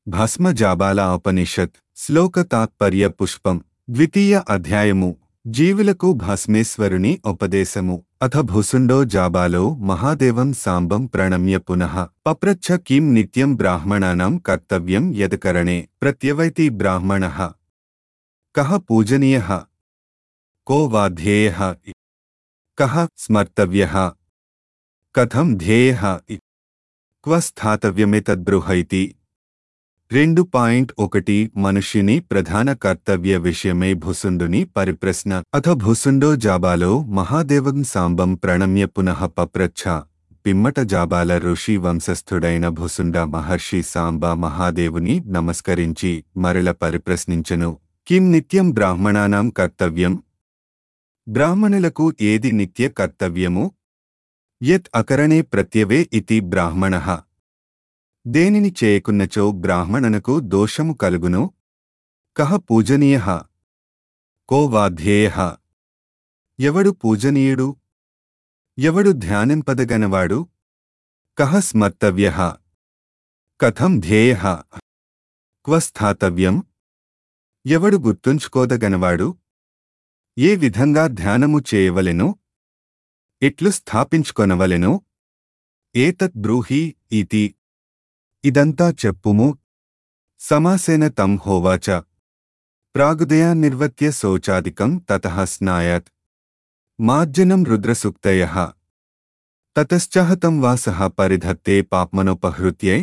భస్మజాబాల ఉపనిషత్ శ్లోక తాత్పర్య పుష్పం ద్వితీయ అధ్యాయము జీవులకు భస్మేశ్వరుని ఉపదేశము అథ భుసుండో జాబాలో మహాదేవం సాంబం ప్రణమ్య పునః పప్రచ్ఛ కిం నిత్యం బ్రాహ్మణానాం కర్తవ్యం యదకరణే ప్రత్యవైతి బ్రాహ్మణః కః పూజనీయః కో వా ధ్యేయః కః స్మర్తవ్యः కథం ధ్యేయః క్వ స్థాతవ్యమేతద్బృహైతి రెండు పాయింట్ ఒకటి మనుష్యుని ప్రధాన కర్తవ్య విషయమే భుసుండుని పరిప్రశ్న అథ భుసుండో జాబాలో మహాదేవం సాంబం ప్రణమ్య పునః పప్రచ్ఛ పిమ్మట జాబాల ఋషి వంశస్థుడైన భుసుండ మహర్షి సాంబ మహాదేవుని నమస్కరించి మరల పరిప్రశ్నించెను కిం నిత్యం బ్రాహ్మణానాం కర్తవ్యం బ్రాహ్మణులకు ఏది నిత్య కర్తవ్యము యత్ అకరణే ప్రత్యవే ఇతి బ్రాహ్మణః దేనిని చేయకున్నచో బ్రాహ్మణనకు దోషము కలుగును కహ పూజనీయ కో వా ధ్యేయ ఎవడు పూజనీయుడు ఎవడు ధ్యానింపదగనవాడు కహ స్మర్తవ్య కథం ధ్యేయ క్వ స్థాతవ్యం ఎవడు గుర్తుంచుకోదగనవాడు ఏ విధంగా ధ్యానము చేయవలెను ఎట్లు స్థాపించుకొనవలెను ఏతత్ బ్రూహి ఇతి ఇదంతా చెప్పుము సమాసేన తం హోవాచ ప్రాగుదయాన్నిర్వత్య శౌచాదికం తతః స్నాయాత్ మార్జనం రుద్రసూక్తయః తతశ్చాహతం వాసః పరిధత్తే పాప్మనోపహృత్యై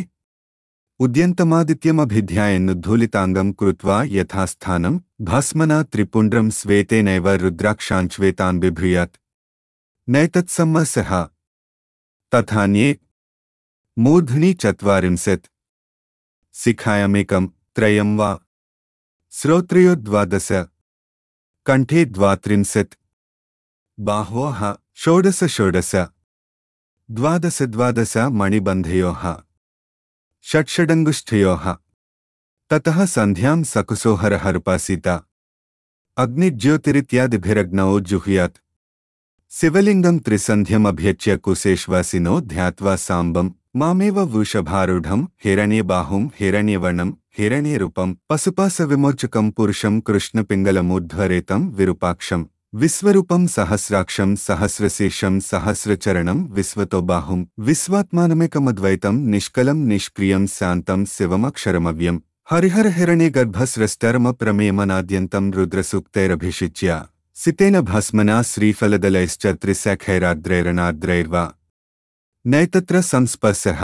ఉద్యంతమాదిత్యమభిధ్యాయన్నుద్ధూలితాంగం కృత్వా యథాస్థానం భస్మనా త్రిపుండ్రం శ్వేతేనైవ రుద్రాక్షాన్ బిభ్రియాత్ నైతత్సమ్మసః తథాన్యే మూర్ధ్ని చత్వారింశత్ శిఖాయమేకం త్రయం వా శ్రోత్రయో ద్వాదశ కంఠే ద్వాత్రింశత్ బాహ్వోః షోడశ షోడశ ద్వాదశ ద్వాదశ మణిబంధయోః షట్షడంగుష్ఠయోః తతః సంధ్యాం సకుశోహరహరుపాసిత అగ్నిజ్యోతిరిత్యాదిభిరగ్నౌ జుహ్యాత్ శివలింగం త్రిసంధ్యమభ్యచ్య కుశేష్వాసినో ధ్యాత్వా సాంబం మామేవ వృషభారూఢం హిరణ్యబాహుం హిరణ్యవర్ణం హిరణ్యరూపం పశుపాస విమోచకం పురుషం కృష్ణపింగళమూర్ధ్వరేతం విరూపాక్షం విశ్వరూపం సహస్రాక్షం సహస్రశీర్షం సహస్రచరణం విశ్వతోబాహుం విశ్వాత్మానమేకమద్వైతం నిష్కలం నిష్క్రియం శాంతం శివమక్షరమవ్యం హరిహర హిరణ్య గర్భస్రష్టరమ ప్రమేయమనాద్యంతం రుద్రసూక్తైరభిషిచ్య సితేన భస్మనా శ్రీఫలదలైశ్చ త్రిశఖైరాద్రైరణాద్రైర్వా నైతత్ర సంస్పర్శః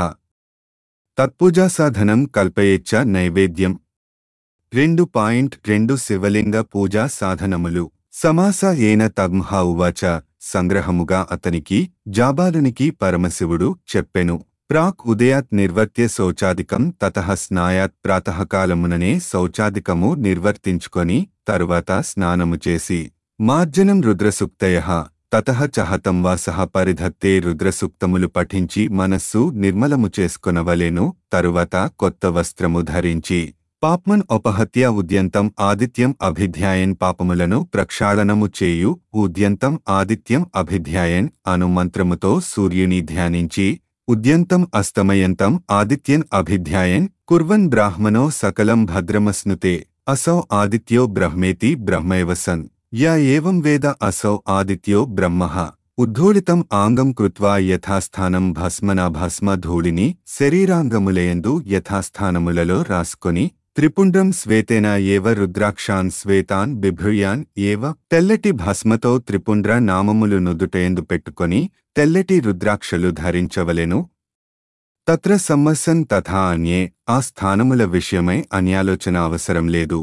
తత్పూజాసాధనం కల్పయేచ్చ నైవేద్యం రెండు పాయింట్ రెండు శివలింగ పూజా సాధనములు సమాస ఏన తగ్మహ ఉవాచ సంగ్రహముగా అతనికి జాబాలునికి పరమశివుడు చెప్పెను ప్రాక్ ఉదయాత్ నిర్వర్త్య శౌచాదికం తతః స్నాయాత్ ప్రాతకాలముననే శౌచాదికము నిర్వర్తించుకొని తరువాత స్నానము చేసి మార్జనం రుద్రసూక్తయ తతః చహతం వాసః పరిధత్తే రుద్రసూక్తములు పఠించి మనస్సు నిర్మలము చేసుకొనవలెను తరువాత కొత్త వస్త్రము ధరించి పాప్మన్ ఉపహత్య ఉద్యంతం ఆదిత్యం అభిధ్యాయన్ పాపములను ప్రక్షాళనము చేయు ఉద్యంతం ఆదిత్యం అభిధ్యాయన్ అను మంత్రముతో సూర్యుని ధ్యానించి ఉద్యంతం అస్తమయంతం ఆదిత్యన్ అభిధ్యాయన్ కుర్వన్ బ్రాహ్మణో సకలం భద్రమస్నుతే అసౌ ఆదిత్యో బ్రహ్మేతి బ్రహ్మైవ సన్ యా ఏవం వేద అసౌ ఆదిత్యో బ్రహ్మః ఉద్ధూళితం ఆంగం కృత్వా యథాస్థానం భస్మనా భస్మ ధూళిని శరీరాంగములయందు యథాస్థానములలో రాసుకొని త్రిపుండ్రం శ్వేతేన ఏవ రుద్రాక్షాన్ శ్వేతాన్ బిభ్రుయాన్ ఏవ తెల్లటి భస్మతో త్రిపుండ్ర నామములు నుదుటయందు పెట్టుకొని తెల్లటి రుద్రాక్షలు ధరించవలెను తత్ర సమ్మస్సన్ తథా అన్యే ఆ స్థానముల విషయమై అన్యాలోచన అవసరం లేదు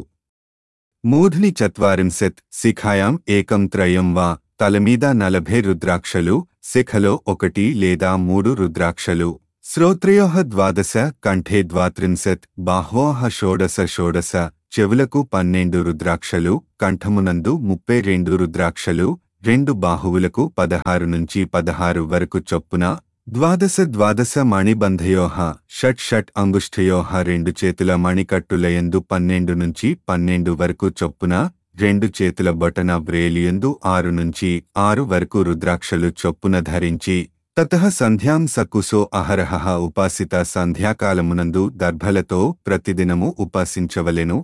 మూఢ్ని చత్వారింశత్ శిఖాయాం ఏకం త్రయం వా తలమీద నలభై రుద్రాక్షలు శిఖలో ఒకటి లేదా మూడు రుద్రాక్షలు శ్రోత్రయోహ ద్వాదశ కంఠే ద్వాత్రింశత్ బాహ్వోహ షోడశ షోడశ చెవులకు పన్నెండు రుద్రాక్షలు కంఠమునందు ముప్పై రెండు రుద్రాక్షలు రెండు బాహువులకు పదహారు నుంచి పదహారు వరకు చొప్పున ద్వాదశ ద్వాదశ మణిబంధయోహ షట్ షట్ అంగుష్ఠయోహ రెండు చేతుల మణికట్టులయందు పన్నెండు నుంచి పన్నెండు వరకు చొప్పున రెండు చేతుల బొటన వ్రేలియందు ఆరు నుంచి ఆరు వరకు రుద్రాక్షలు చొప్పున ధరించి తతః సంధ్యాం సకుశో అహరహ ఉపాసిత సంధ్యాకాలమునందు దర్భలతో ప్రతిదినము ఉపాసించవలెను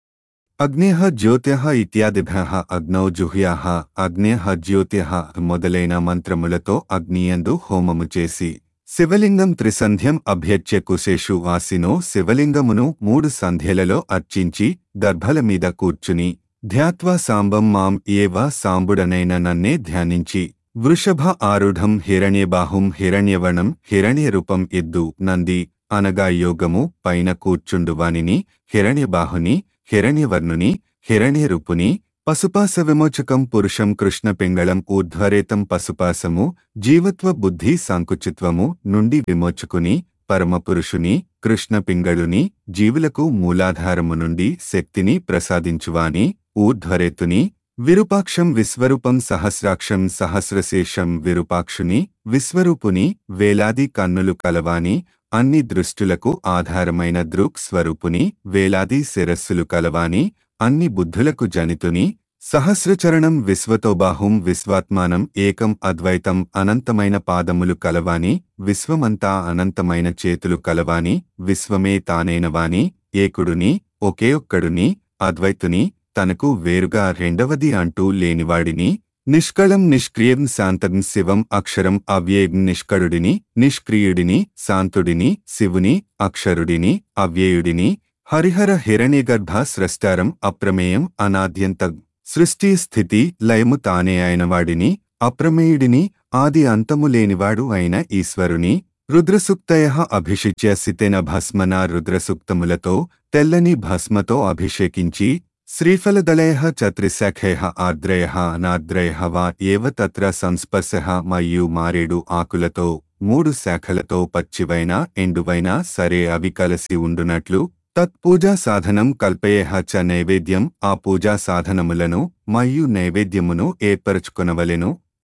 అగ్నేహ జ్యోత్యః ఇత్యాదిభ్యః అగ్నౌ జుహ్యాః అగ్నేహ జ్యోత్యః మొదలైన మంత్రములతో అగ్నియందు హోమము చేసి శివలింగం త్రిసంధ్యం అభ్యర్చ్య కుశేషు ఆసినో శివలింగమును మూడు సంధ్యలలో అర్చించి దర్భల మీద కూర్చుని ధ్యాత్వా సాంబం మాం ఏవ సాంబుడనైన నన్నే ధ్యానించి వృషభ ఆరుఢం హిరణ్యబాహుం హిరణ్యవణం హిరణ్యరూపం ఎద్దు నంది అనగా యోగము పైన కూర్చుండువానిని హిరణ్యబాహుని హిరణ్యవర్ణుని హిరణ్యరూపుని పశుపాస విమోచకం పురుషం కృష్ణ పింగళం ఊర్ధ్వరేతం పశుపాసము జీవత్వ బుద్ధి సాంకుచిత్వము నుండి విమోచుకుని పరమపురుషుని కృష్ణ పింగళుని జీవులకు మూలాధారము నుండి శక్తిని ప్రసాదించువాని ఊర్ధ్వరేతుని విరూపాక్షం విశ్వరూపం సహస్రాక్షం సహస్రశేషం విరూపాక్షుని విశ్వరూపుని వేలాది కన్నులు కలవాని అన్ని దృష్టులకు ఆధారమైన దృక్ స్వరూపుని వేలాది శిరస్సులు కలవాని అన్ని బుద్ధులకు జనితుని సహస్రచరణం విశ్వతోబాహుం విశ్వాత్మానం ఏకం అద్వైతం అనంతమైన పాదములు కలవాని విశ్వమంతా అనంతమైన చేతులు కలవాని విశ్వమే తానైనవాని ఏకుడుని ఒకే ఒక్కడుని అద్వైతుని తనకు వేరుగా రెండవది అంటూ లేనివాడిని నిష్కళం నిష్క్రియం శాంతం శివం అక్షరం అవ్యేయం నిష్కళుడిని నిష్క్రియుడిని శాంతుడిని శివుని అక్షరుడిని అవ్యేయుడిని హరిహర హిరణ్యగర్భ స్రష్టారం అప్రమేయం అనాద్యంతం సృష్టి స్థితి లయము తానే అయినవాడిని అప్రమేయుడిని ఆది అంతము లేనివాడు అయిన ఈశ్వరుని రుద్రసుక్తయ అభిషిచ్య సితెన భస్మన రుద్రసుక్తములతో తెల్లని భస్మతో అభిషేకించి శ్రీఫలదళయ చత్రిశాఖయ ఆర్ద్రయ అనార్ద్రయ వా ఏవ తత్ర సంస్పర్శ మయ్యు మారేడు ఆకులతో మూడు శాఖలతో పచ్చివైన ఎండువైన సరే అవి కలసి ఉండునట్లు తత్పూజా సాధనం కల్పయేహ చ నైవేద్యం ఆ పూజా సాధనములను మయ్యు నైవేద్యమును ఏర్పరచుకొనవలెను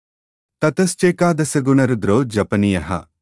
తతశ్చేకాదశగుణరుద్రో జపనీయ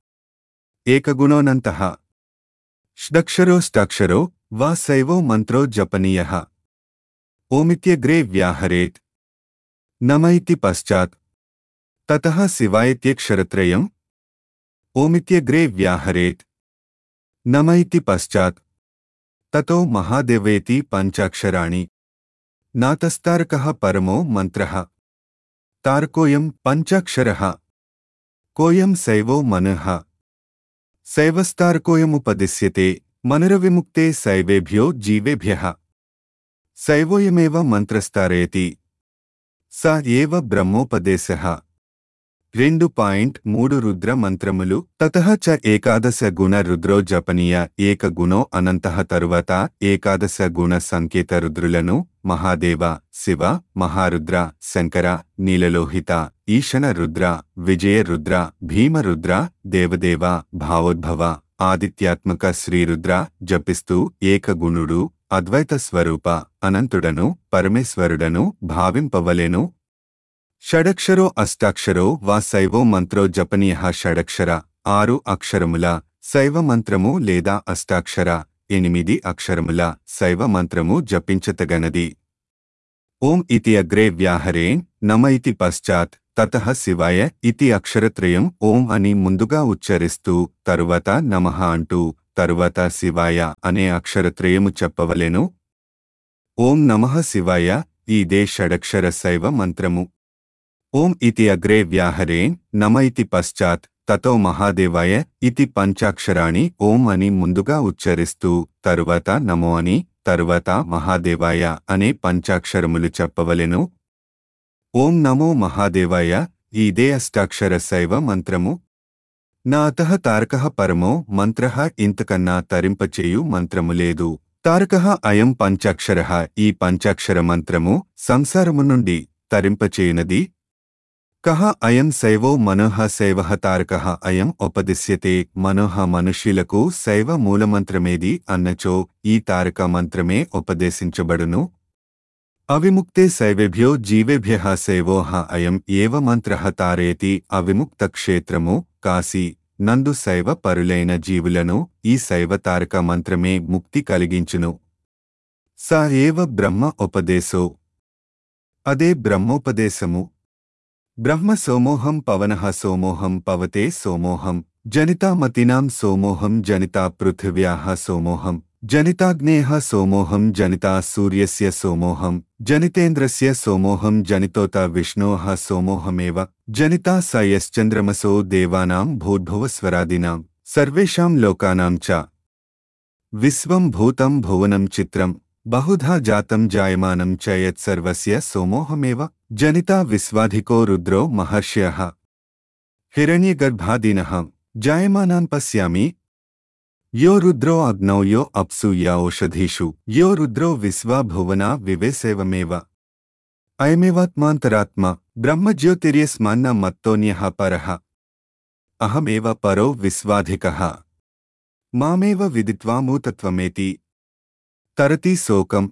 ఏకగుణోనంత షడక్షరోష్టక్షరో వా శైవో మంత్రో జపనీయ ఓమిత్యగ్రే వ్యాహరేత్ నమ ఇతి పశ్చాత్ తతః శివాయత్యక్షరత్రయం ఓమిత్యగ్రే వ్యాహరేత్ నమ ఇతి పశ్చాత్ తతో మహాదేవేతి పంచాక్షరాణి నాతస్తారకః పరమో మంత్రః తారకోయం పంచాక్షరः కోయం శైవో మనః శైవస్తారకోయముపదిశ్యతే మనురవిముక్తే శైవేభ్యో జీవేభ్యः శైవోయమేవ మంత్రస్తారయతి స ఏవ బ్రహ్మోపదేశః రెండు పాయింట్ మూడు రుద్ర మంత్రములు తతః చ ఏకాదశ గుణ రుద్రో జపనీయ ఏక గుణో అనంతః తరువాత ఏకాదశ గుణ సంకేత రుద్రులను మహాదేవ శివ మహారుద్ర శంకర నీలలోహిత ఈశన రుద్ర విజయ రుద్ర భీమరుద్ర దేవదేవ భావోద్భవ ఆదిత్యాత్మక శ్రీరుద్ర జపిస్తూ ఏకగుణుడు అద్వైత స్వరూప అనంతుడను పరమేశ్వరుడను భావింపవలెను షడక్షరో అష్టాక్షరో వా శైవో మంత్రో జపనీయ షడక్షర ఆరు అక్షరముల శైవ మంత్రము లేదా అష్టాక్షర ఎనిమిది అక్షరముల శైవ మంత్రము జపించతగనది ఓం ఇతి అగ్రే వ్యాహరేణ్ నమ ఇతి పశ్చాత్ తతః శివాయ ఇతి అక్షరత్రయం ఓం అని ముందుగా ఉచ్చరిస్తూ తరువాత నమః అంటూ తరువాత శివాయ అనే అక్షరత్రయము చెప్పవలెను ఓం నమః శివాయ ఇదే షడక్షర శైవ మంత్రము ఓం ఇతి అగ్రే వ్యాహరేణ్ నమ ఇతి పశ్చాత్ తతో మహాదేవాయ ఇతి పంచాక్షరాణి ఓం అని ముందుగా ఉచ్చరిస్తూ తరువాత నమో అని తరువాత మహాదేవాయ అనే పంచాక్షరములు చెప్పవలెను ఓం నమో మహాదేవాయ ఇదే అష్టాక్షర శైవ మంత్రము నా అతః తారకః పరమో మంత్రః ఇంతకన్నా తరింపచేయు మంత్రము లేదు తారకః అయం పంచాక్షరః ఈ పంచాక్షర మంత్రము సంసారము నుండి తరింపచేయునది కహ అయం శైవో మనోహ శైవ తారకః అయం ఉపదిశ్యతే మనోహ మనుష్యులకు శైవ మూలమంత్రమేది అన్నచో ఈ తారక మంత్రమే ఉపదేశించబడును అవిముక్తే శైవేభ్యో జీవేభ్య శైవోహ అయం ఏవ మంత్ర తారయతి అవిముక్త క్షేత్రము కాశీ నందు శైవ పరులైన జీవులను ఈ శైవ తారక మంత్రమే ముక్తి కలిగించును స ఏవ బ్రహ్మ ఉపదేశో అదే బ్రహ్మోపదేశము బ్రహ్మ సోమోహం పవనః సోమోహం పవతే సోమోహం జనితామతినాం సోమోహం జనితా పృథివ్యాః సోమోహం జనితాగ్నేః సోమోహం జనితా సూర్యస్య సోమోహం జనితేంద్రస్య సోమోహం జనితోత విష్ణోః సోమోహమేవ జనితా స యశ్చంద్రమసో దేవానాం భూద్భువస్వరాదినాం సర్వేషాం లోకానాం చ విశ్వం భూతం భువనం చిత్రం బహుధా జాతం జాయమానం చ యత్సర్వస్య సోమోహమేవ జనితా విశ్వాధికో రుద్రో మహర్ష్యః హిరణ్యగర్భాదీనః జాయమానాన్ పశ్యామి యో రుద్రో అగ్నౌ యో అప్సు యా ఓషధీషు యో రుద్రో విశ్వా భువనా వివేసేవమేవ అయమేవాత్మాంతరాత్మ బ్రహ్మజ్యోతిర్యస్మాన్న మత్తోన్యః పరః అహమేవ పరో విశ్వాధికః మామేవ విదిత్వా మూతత్వమేతి తరతి శోకం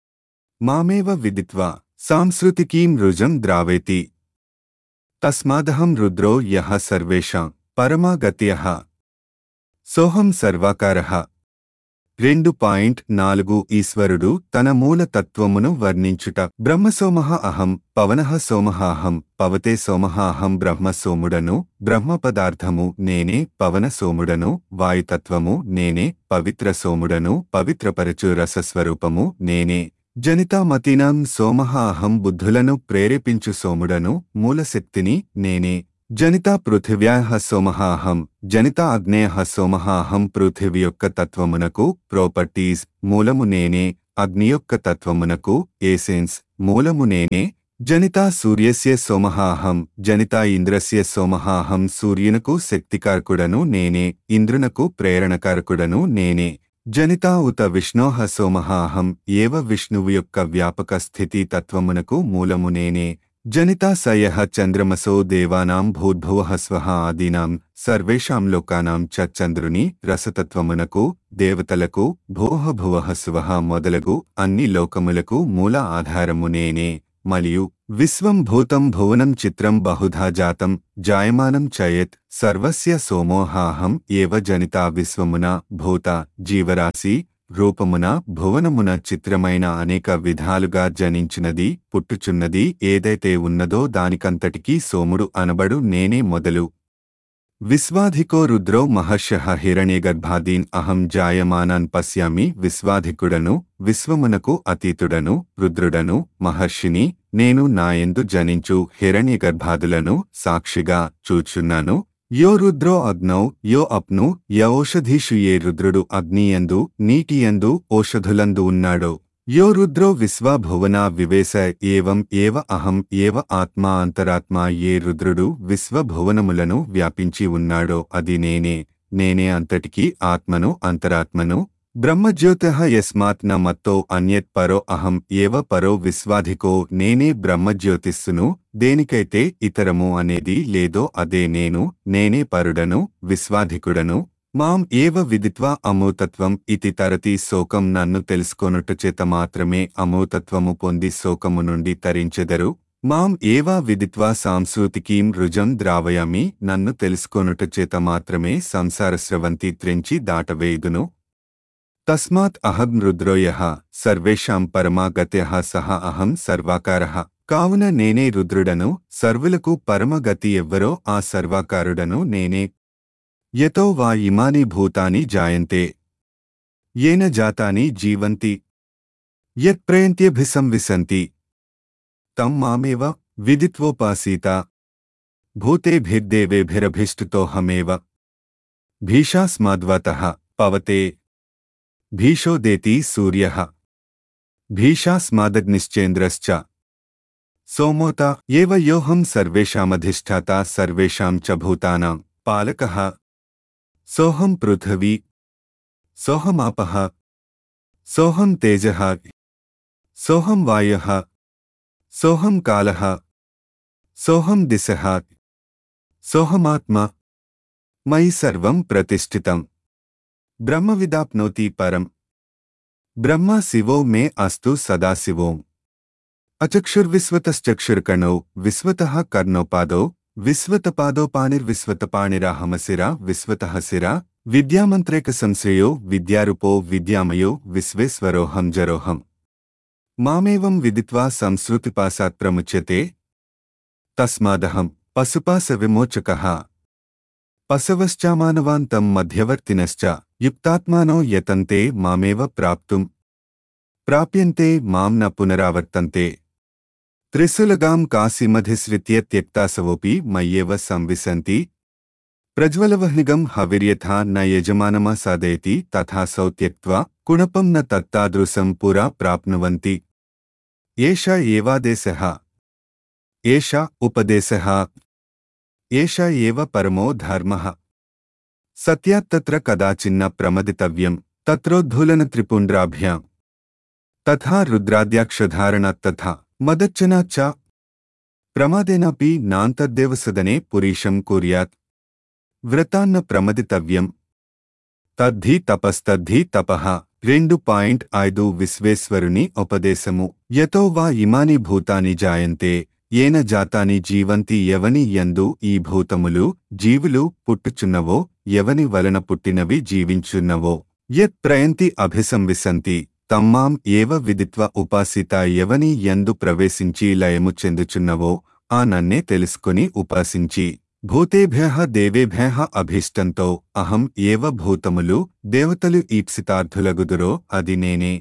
మామేవ విదిత్వా సాంస్కృతికీం రుజం ద్రావేతి తస్మాదహం రుద్రో యః సర్వేషాం పరమాగత్యః సోహం సర్వాకారః రెండు పాయింట్ నాలుగు ఈశ్వరుడు తన మూలతత్వమును వర్ణించుట బ్రహ్మసోమః అహం పవనః సోమః అహం పవతే సోమః అహం బ్రహ్మసోముడను బ్రహ్మ పదార్థము నేనే పవన సోముడను వాయుతత్వము నేనే పవిత్ర సోముడను పవిత్రపరచు రసస్వరూపము నేనే జనితామతినాం సోమః అహం బుద్ధులను ప్రేరేపించు సోముడను మూలశక్తిని నేనే జనితా పృథివ్యాః సోమః అహం జనితా అగ్నేయః సోమః అహం పృథివి యొక్క తత్వమునకు ప్రాపర్టీస్ మూలము నేనే అగ్ని యొక్క తత్వమునకు ఏసెన్స్ మూలము నేనే జనితా సూర్యస్య సోమః అహం జనితా ఇంద్రస్య సోమః అహం సూర్యునకు శక్తికారకుడను నేనే ఇంద్రునకు ప్రేరణకారకుడను నేనే జనితా ఉత విష్ణోః సోమః అహం ఏవ విష్ణువు యొక్క వ్యాపక స్థితి తత్వమునకు మూలము నేనే జనితా సయః చంద్రమసో దేవానాం భూద్భువః స్వః ఆదీనాం సర్వేషాం లోకానాం చ చంద్రుని రసతత్వమునకు దేవతలకు భోహ భువః స్వః మొదలగు అన్ని లోకములకు మూల ఆధారము నేనే మరియు విశ్వం భూతం భువనం చిత్రం బహుధా జాతం జాయమానం చయత్ సర్వస్య సోమోహాహం ఏవ జనితా విశ్వమున భూత జీవరాశి రూపమున భువనమున చిత్రమైన అనేక విధాలుగా జనించినది పుట్టుచున్నది ఏదైతే ఉన్నదో దానికంతటికీ సోముడు అనబడు నేనే మొదలు విశ్వాధికో రుద్రో మహర్షః హిరణ్యగర్భాదీన్ అహం జాయమానాన్ పశ్యామి విశ్వాధికుడను విశ్వమునకు అతీతుడను రుద్రుడను మహర్షిని నేను నాయందు జనించు హిరణ్యగర్భాదులను సాక్షిగా చూచున్నాను యో రుద్రో అగ్నౌ యో అప్ను య ఓషధీషు ఏ రుద్రుడు అగ్నియందు నీటియందు ఓషధులందు ఉన్నాడో యో రుద్రో విశ్వభువనా వివేశ ఏవం ఏవ అహం ఏవ ఆత్మా అంతరాత్మా ఏ రుద్రుడు విశ్వభువనములను వ్యాపించి ఉన్నాడో అది నేనే నేనే అంతటికీ ఆత్మను అంతరాత్మను బ్రహ్మజ్యోత యస్మాత్ న మత్తో అన్యత్ పరో అహం ఏవ పరో విశ్వాధికో నేనే బ్రహ్మజ్యోతిస్సును దేనికైతే ఇతరము అనేది లేదో అదే నేను నేనే పరుడను విశ్వాధికుడను మాం ఏవ విదిత్వా అమూతత్వం ఇతి తరతి శోకం నన్ను తెలుసుకొనుట చేత మాత్రమే అమూతత్వము పొంది శోకము నుండి తరించెదరు మాం ఏవా విదిత్వా సాంస్కృతికీం రుజం ద్రావయామి నన్ను తెలుసుకొనుట చేత మాత్రమే సంసారస్రవంతి త్రెంచి దాటవేయుదును తస్మాత్ అహం రుద్రోయ సర్వేషాం పరమాగత్య సహ అహం సర్వాకార కావున నేనే రుద్రుడను సర్వులకు పరమగతి ఎవ్వరో ఆ సర్వాకారుడను నేనే యతో వా ఇమాని భూతాని జాయంతే ఏన జాతాని జీవంతి యత్ప్రయంత్యభిసంవిశంతి తం మామేవ విదిత్వోపాసీత భూతేభిర్దేవేభిరభిష్టుతోహమేవ భీషాస్మాద్వతః పవతే భీషోదేతి సూర్యః భీషాస్మాదగ్నిశ్చేంద్రశ్చ సోమోత ఏవ యోహం సర్వేషామధిష్టాతా సర్వేషాం చ భూతానాం పాలకः సోహం పృథివీ సోహమాపః సోహం తేజः సోహం వాయः సోహం కాలः సోహం దిశः సోహమాత్మ మయి సర్వం ప్రతిష్ఠితం బ్రహ్మవిదాప్నోతి పరం బ్రహ్మ శివో మే అస్తు సదాశివోం అచక్షుర్విశ్వతశ్చక్షుర్కణౌ విశ్వతః కర్ణోపాదౌ విశ్వతపాదోపానిర్విశ్వతపాణిరాహమశిరా విశ్వతః శిరా విద్యామంత్రేక సంశ్రయో విద్యారూపో విద్యామయో విశ్వేశ్వరోహం జరోహం మామేవం విదిత్వా సంశ్రుతిపాసాత్ ప్రముచ్యతే తస్మాదహం పశుపాస విమోచకః పశవశ్చామానవాంతం మధ్యవర్తినశ్చ యుక్తాత్మానో యతంతే మామేవ ప్రాప్తుం ప్రాప్యంతే మాం న పునరావర్తంతే త్రిశూలగాం కాశీమధిశ్రిత్య త్యక్తాసవోపి మయ్యేవ సంవిశంతి ప్రజ్వలవహ్నిగం హవిర్యథా న యజమానమా సాధయతి తథాసౌ త్యక్త్వా కుణపం న తత్తాదృశం పురా ప్రాప్నువంతి ఏష ఏవాదేశः ఏష ఉపదేశः ఏష ఏవ పరమో ధర్మः సత్యాత్తత్ర కదాచిన్న ప్రమదితవ్యం తత్రోద్ధూలన త్రిపుండ్రాభ్యాం తథా రుద్రాద్యాక్షధారణాత్ తథా మదచ్చనా చ ప్రమాదేనాపి నాంతద్దేవసదనే పురీషం కుర్యాత్ వ్రతాన్న ప్రమదితవ్యం తద్ధి తపస్తద్ధి తపః రెండు పాయింట్ ఐదు విశ్వేశ్వరుని ఉపదేశము యతో వా ఇమాని భూతాని జాయంతే ఏన జాతాని జీవంతి ఎవని యందు ఈ భూతములు జీవులు పుట్టుచున్నవో ఎవని వలన పుట్టినవి జీవించున్నవో యత్ ప్రయంతి అభిసంవిశంతి తమ్మాం ఏవ విదిత్వ ఉపాసిత ఎవని యందు ప్రవేశించి లయము చెందుచున్నవో ఆ నన్నే తెలుసుకుని ఉపాసించి భూతేభ్య దేవేభ్య అభీష్టంతో అహం ఏవ భూతములు దేవతలు ఈప్సితార్థులగుదురో అది నేనే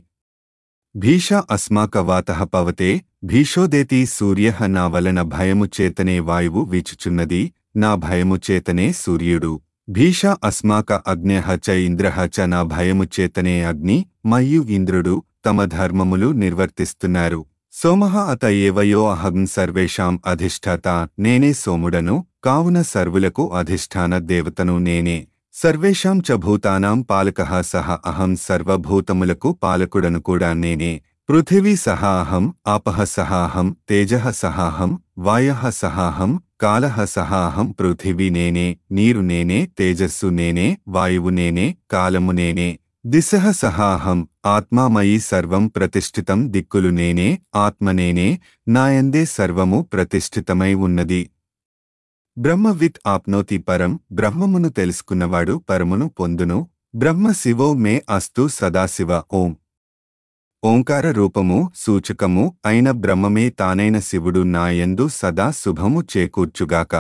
భీష అస్మాక వాతః పవతే భీషోదేతి సూర్య నా వలన భయము చేతనే వాయువు వీచుచున్నది నా భయము చేతనే సూర్యుడు భీష అస్మాక అగ్న్య చ ఇంద్ర చ నా భయము చేతనే అగ్ని మయ్యు ఇంద్రుడు తమ ధర్మములు నిర్వర్తిస్తున్నారు సోమః అత ఏవయో అహం సర్వేషాం అధిష్ఠాత నేనే సోముడను కావున సర్వులకు అధిష్టాన దేవతను నేనే సర్వేషాం చ భూతానాం పాలకః సహ అహం సర్వభూతములకు పాలకుడను కూడా నేనే పృథివీ సహాహం ఆపః సహాహం తేజః సహాహం వాయః సహాహం కాలః సహాహం పృథివీ నేనే నీరు నేనే తేజస్సు నేనే వాయువు నేనే కాలము నేనే దిశః సహాహం ఆత్మామయి సర్వం ప్రతిష్ఠితం దిక్కులు నేనే ఆత్మనేనే నాయందే సర్వము ప్రతిష్ఠితమై ఉన్నది బ్రహ్మవిత్ ఆప్నోతి పరం బ్రహ్మమును తెలుసుకున్నవాడు పరమును పొందును బ్రహ్మ శివో మే అస్తు సదాశివ ఓం ఓంకార రూపము సూచకము అయిన బ్రహ్మమే తానైన శివుడు నాయందు సదా శుభము చేకూర్చుగాక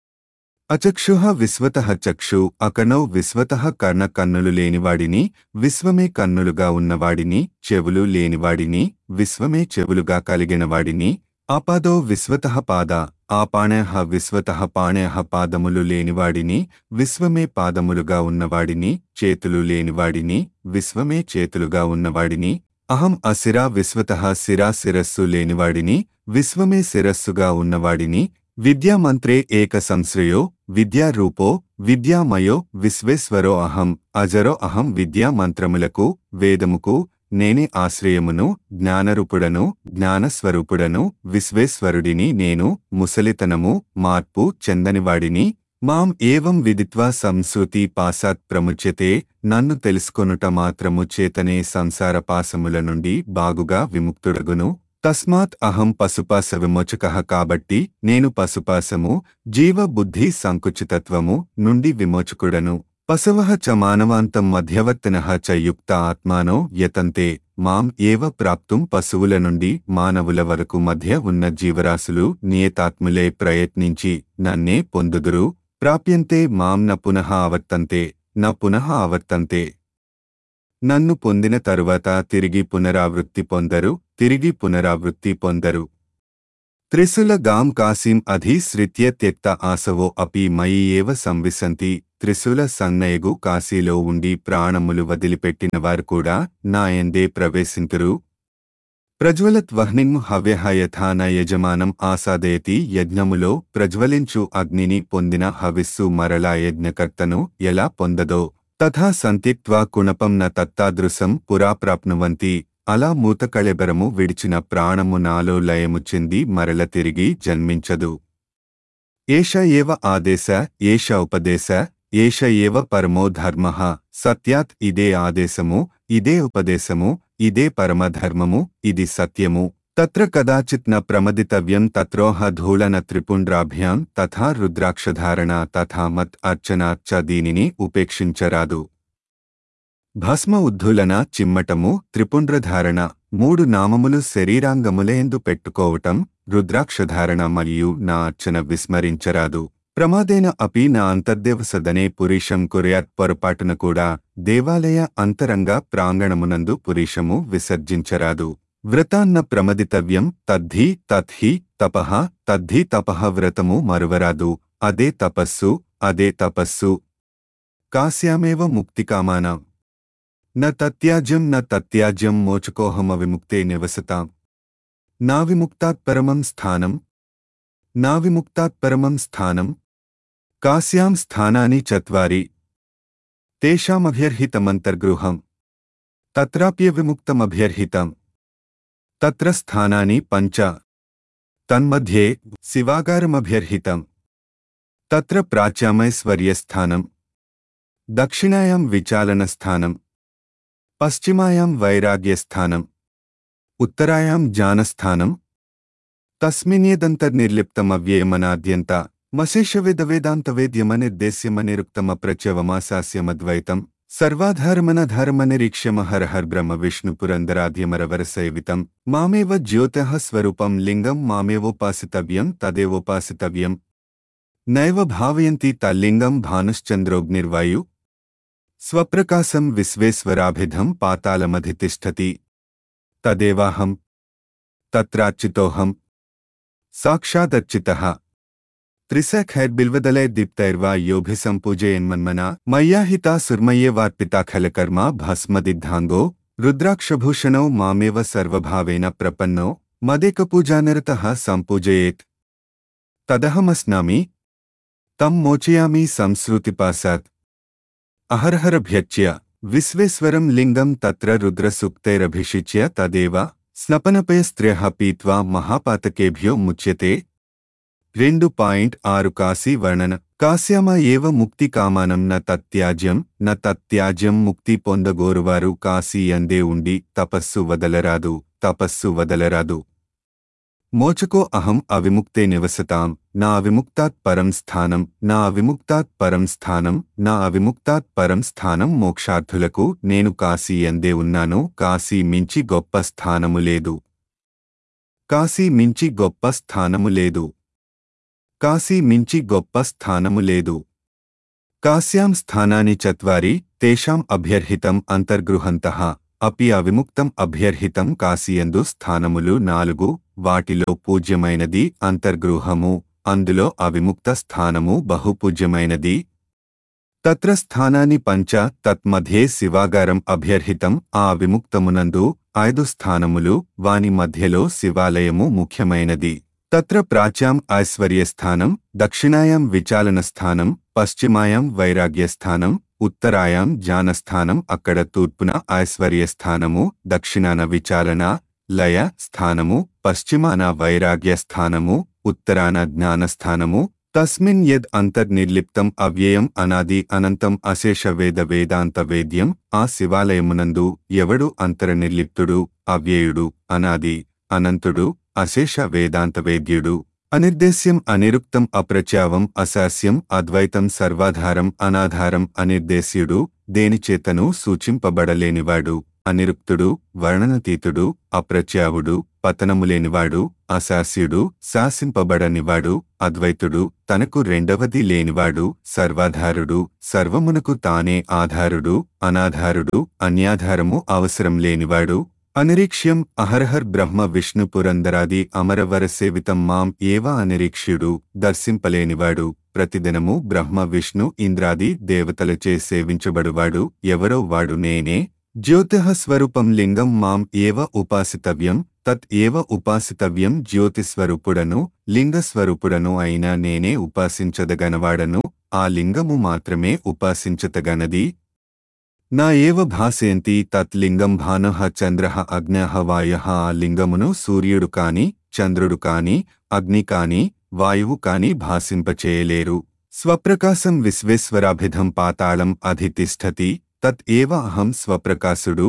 అచక్షుః విశ్వతః చక్షు అకనౌ విశ్వతః కర్ణ కన్నులు లేనివాడిని విశ్వమే కన్నులుగా ఉన్నవాడిని చెవులు లేనివాడిని విశ్వమే చెవులుగా కలిగినవాడిని ఆపాదో విశ్వతః పాద ఆపాణయః విశ్వతః పాణయః పాదములు లేనివాడిని విశ్వమే పాదములుగా ఉన్నవాడిని చేతులు లేనివాడిని విశ్వమే చేతులుగా ఉన్నవాడిని అహం అసిరా విశ్వతః శిరా శిరస్సు లేనివాడిని విశ్వమే శిరస్సుగా ఉన్నవాడిని విద్యామంత్రే ఏక సంశ్రయో విద్యారూపో విద్యామయో విశ్వేశ్వరో అహం అజరో అహం విద్యామంత్రములకు వేదముకు నేనే ఆశ్రయమును జ్ఞానరూపుడను జ్ఞానస్వరూపుడను విశ్వేశ్వరుడిని నేను ముసలితనము మార్పు చెందనివాడిని మాం ఏవం విదిత్వా సంస్కృతి పాసాత్ ప్రముచ్యతే నన్ను తెలుసుకొనుట మాత్రము చేతనే సంసార పాసముల నుండి బాగుగా విముక్తుడగును తస్మాత్ అహం పశుపాస విమోచక కాబట్టి నేను పశుపాసము జీవ బుద్ధి సంకుచితత్వము నుండి విమోచకుడను పశవ చ మానవాంతం మధ్యవర్తిన చ యుక్త ఆత్మానో యతంతే మాం ఏవ ప్రాప్తుం పశువుల నుండి మానవుల వరకు మధ్య ఉన్న జీవరాశులు నియతాత్ములే ప్రయత్నించి నన్నే పొందుదురు ప్రాప్యంతే మాం న పునః ఆవర్తంతే న పునః ఆవర్తంతే నన్ను పొందిన తరువాత తిరిగి పునరావృత్తి పొందరు తిరిగి పునరావృత్తి పొందరు త్రిశూల గాం కాశీం అధీశ్రిత్య త్యక్త ఆసవో అపి మయి ఏవ సంవిశంతి త్రిశూల సన్నయగు కాశీలో ఉండి ప్రాణములు వదిలిపెట్టిన వారు కూడా నాయందే ప్రవేశింతురు ప్రజ్వలత్ వహ్నిం హవ్యహ యథాన యజమానం ఆసాదయతి యజ్ఞములో ప్రజ్వలించు అగ్నిని పొందిన హవిస్సు మరలా యజ్ఞకర్తను ఎలా పొందదో తథా సంతిక్త్వా కుణపం న తత్తాదృశం పురా ప్రాప్నువంతి అలా మూతకళెబరము విడిచిన ప్రాణము నాలో లయము చెంది మరల తిరిగి జన్మించదు ఏష ఏవ ఆదేశ ఏష ఉపదేశ ఏష ఏవ పరమో ధర్మ సత్యాత్ ఇదే ఆదేశము ఇదే ఉపదేశము ఇదే పరమధర్మము ఇది సత్యము తత్ర కదాచిత్ న ప్రమదితవ్యం తత్రోహ ధూళన త్రిపుండ్రాభ్యాం తథా రుద్రాక్షధారణ తథా మత్ అర్చన చ దీనిని ఉపేక్షించరాదు భస్మ ఉద్ధులన చిమ్మటము త్రిపుండ్రధారణ మూడు నామములు శరీరాంగములయందు పెట్టుకోవటం రుద్రాక్షధారణ మరియు నా అర్చన విస్మరించరాదు ప్రమాదేన అపి నా అంతర్దేవసదనే పురీషం కుర్యాత్ పొరపాటున కూడా దేవాలయ అంతరంగ ప్రాంగణమునందు పురీషము విసర్జించరాదు వ్రతాన్న ప్రమదితవ్యం తద్ధి తత్హి తపః తద్ధి తపః వ్రతము మరువరాదు అదే తపస్సు అదే తపస్సు కాస్యామేవ ముక్తికామానాం న తత్యాజ్యం న తత్యాజ్యం మోచకోహమ విముక్తే నివసతాం నా విముక్తాత్ పరమం స్థానం నా విముక్తాత్ పరమం స్థానం కాస్యాం స్థానాని చత్వారి తేషామభ్యర్హితమంతర్గృహం తత్రాప్యవిముక్తమభ్యర్హితం తత్ర స్థానాని పంచ తన్మధ్యే శివాగారమభ్యర్హితం తత్ర ప్రాచ్యామైశ్వర్యస్థానం దక్షిణాయాం విచాలనస్థానం పశ్చిమాయాం వైరాగ్యస్థానం ఉత్తరాయాం జానస్థానం తస్మిన్యేదంతర్నిర్లిప్తమవ్యయమనాద్యంత మశేషవేదవేదాంతవేద్యమనిర్దేశ్యమనిరుక్తమప్రచ్యవమాసాస్యమద్వైతం సర్వాధారమనధారమనిరీక్ష్యమహరహర్ బ్రహ్మ విష్ణు పురందరాధ్యమరవరసేవితం మామేవ జ్యోతిః స్వరూపం లింగం మామేవోపాసితవ్యం తదేవోపాసితవ్యం నైవ భావయంతి తల్లింగం భానుశ్చంద్రోగ్నిర్వాయు స్వప్రకాశం విశ్వేశ్వరాభిధం పాతాళమధితిష్టతి తదేవాహం తత్రార్చితోహం సాక్షాదర్చితః త్రిశఖైర్బిల్వదలై దీప్తైర్వా యోభిసంపూజయన్మన్మనా మయ్యాహితా సుర్మయ్యేవార్పితా ఖలకర్మా భస్మదిద్ధాంగో రుద్రాక్షభూషణౌ మామేవ సర్వభావేన ప్రపన్నో మదేకపూజానిరతః సంపూజయేత్ తదహమస్నామి తం మోచయామి సంశ్రుతిపాసాత్ అహర్హరభ్యచ్య విశ్వేశ్వరం లింగం తత్ర రుద్రసూక్తైరభిషిచ్య తదేవ స్నపనపయస్త్ర్యః పీత్వా మహాపాతకేభ్యో ముచ్యతే రెండు పాయింట్ ఆరు కాశీ వర్ణన కాశ్యామ ఏవ ముక్తి కామానం న తత్యాజ్యం న తత్యాజ్యం ముక్తి పొందగోరువారు కాశీ అందే ఉండి తపస్సు వదలరాదు తపస్సు వదలరాదు మోచకో అహం అవిముక్తే నివసతాం నా అవిముక్తాత్ పరం స్థానం నా అవిముక్తాత్ పరం స్థానం నా అవిముక్తాత్ పరం స్థానం మోక్షార్థులకు నేను కాశీ అందే ఉన్నాను కాశీ మించి గొప్ప స్థానము లేదు కాశీ మించి గొప్ప స్థానము లేదు కాశీ మించి గొప్ప స్థానము లేదు కాశ్యాం స్థానాని చత్వారి తేషాం అభ్యర్హితం అంతర్గృహంతః అపి అవిముక్తం అభ్యర్హితం కాశీయందు స్థానములు నాలుగు వాటిలో పూజ్యమైనది అంతర్గృహము అందులో అవిముక్త స్థానము బహుపూజ్యమైనది తత్ర స్థానాని పంచ తత్మధ్యే శివాగారం అభ్యర్హితం ఆ విముక్తమునందు ఐదు స్థానములు వాని మధ్యలో శివాలయము ముఖ్యమైనది తత్ర ప్రాచ్యాం ఐశ్వర్యస్థానం దక్షిణాయాం విచాలనస్థానం పశ్చిమాయాం వైరాగ్యస్థానం ఉత్తరాయాం జానస్థానం అక్కడ తూర్పున ఐశ్వర్యస్థానము దక్షిణాన విచాలన లయ స్థానము పశ్చిమాన వైరాగ్య స్థానము ఉత్తరాన జ్ఞానస్థానము తస్మిన్ యద్ అంతర్నిర్లిప్తం అవ్యయం అనాది అనంతం అశేష వేద వేదాంత వేద్యం ఆ శివాలయమునందు ఎవడు అంతర్నిర్లిప్తుడు అవ్యయుడు అనాది అనంతుడు అశేష వేదాంత వేద్యుడు అనిర్దేశ్యం అనిరుక్తం అప్రచావం అశాస్యం అద్వైతం సర్వాధారం అనాధారం అనిర్దేశ్యుడు దేనిచేతను సూచింపబడలేనివాడు అనిరుక్తుడు వర్ణనతీతుడు అప్రత్యావుడు పతనములేనివాడు అశాస్యుడు శాసింపబడనివాడు అద్వైతుడు తనకు రెండవది లేనివాడు సర్వాధారుడు సర్వమునకు తానే ఆధారుడు అనాధారుడు అన్యాధారము అవసరం లేనివాడు అనిరీక్ష్యం అహర్హర్ బ్రహ్మ విష్ణు పురందరాది అమరవర సేవితం మాం ఏవ అనిరీక్ష్యుడు దర్శింపలేనివాడు ప్రతిదినము బ్రహ్మ విష్ణు ఇంద్రాది దేవతలచే సేవించబడువాడు ఎవరో వాడు నేనే జ్యోతిః స్వరూపం లింగం మాం ఏవ ఉపాసితవ్యం తత్ ఏవ ఉపాసితవ్యం జ్యోతిస్వరూపుడను లింగస్వరూపుడను అయిన నేనే ఉపాసించదగనవాడను ఆ లింగము మాత్రమే ఉపాసించతగనది నా ఏవ భాసయంతి తత్ లింగం భానః చంద్రః అగ్నః వాయః ఆ లింగమును సూర్యుడు కాని చంద్రుడు కాని అగ్ని కాని వాయువు కాని భాసింపచేయలేరు స్వప్రకాశం విశ్వేశ్వరాభిధం పాతాళం అధితిష్టతి తత్ ఏవ అహం స్వప్రకాశుడు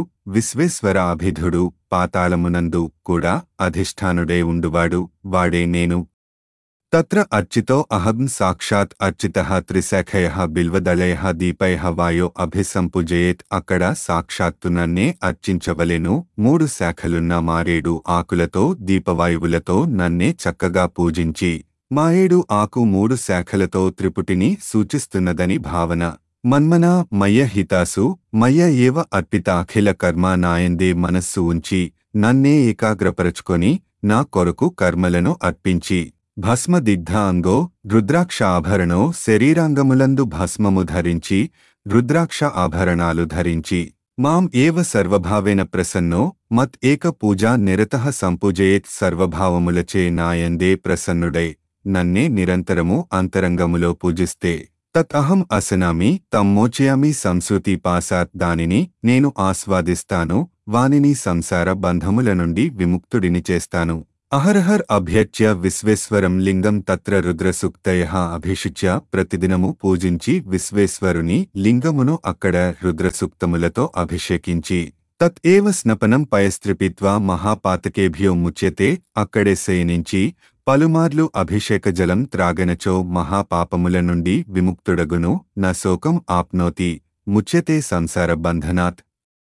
విశ్వేశ్వరాభిధుడు పాతాళమునందు కూడా అధిష్టానుడే ఉండువాడు వాడే నేను తత్ర అర్చితో అహం సాక్షాత్ అర్చితః త్రిశాఖయః బిల్వదళయః దీపయః వాయో అభిసంపుజయేత్ అక్కడ సాక్షాత్తు నన్నే అర్చించవలెను మూడు శాఖలున్న మారేడు ఆకులతో దీపవాయువులతో నన్నే చక్కగా పూజించి మాయేడు ఆకు మూడు శాఖలతో త్రిపుటిని సూచిస్తున్నదని భావన మన్మన మయ్య హితాసు మయ్య ఏవ అర్పిత అఖిల కర్మ నాయందే మనస్సు ఉంచి నన్నే ఏకాగ్రపరచుకొని నా కొరకు కర్మలను అర్పించి భస్మదిగ్ధ అంగో రుద్రాక్ష ఆభరణో శరీరాంగములందు భస్మము ధరించి రుద్రాక్ష ఆభరణాలు ధరించి మాం ఏవ సర్వభావేన ప్రసన్నో మత్ ఏక పూజా నిరతః సంపూజయేత్ సర్వభావములచే నాయందే ప్రసన్నుడై నన్నే నిరంతరము అంతరంగములో పూజిస్తే తత్ అహం అసనామి తమ్మోచయామి సంస్కృతి పాసాత్ దానిని నేను ఆస్వాదిస్తాను వానిని సంసార బంధముల నుండి విముక్తుడిని చేస్తాను అహర్హర్ అభ్యర్చ్య విశ్వేశ్వరం లింగం తత్ర రుద్రసూక్తయ అభిషిచ్య ప్రతిదినము పూజించి విశ్వేశ్వరుని లింగమును అక్కడ రుద్రసూక్తములతో అభిషేకించి తత్ ఏవ స్నపనం పయస్త్రిపిత్వా మహాపాతకేభ్యో ముచ్యతే అక్కడే శయనించి పలుమార్లు అభిషేక జలం త్రాగనచో మహాపాపముల నుండి విముక్తుడగును న శోకం ఆప్నోతి ముచ్యతే సంసార బంధనాత్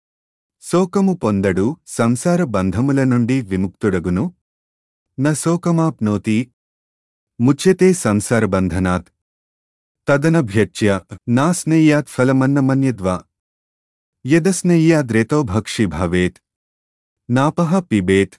శోకము పొందడు సంసార బంధముల నుండి విముక్తుడగును న శోకమాప్నోతి ముచ్యతే సంసారబంధనాత్ తదనభ్యర్చ్య నాస్నేయాత్ ఫలమన్నమన్యద్వా యదస్నేయాద్రేతో భక్షి భవేత్ నాపః పిబేత్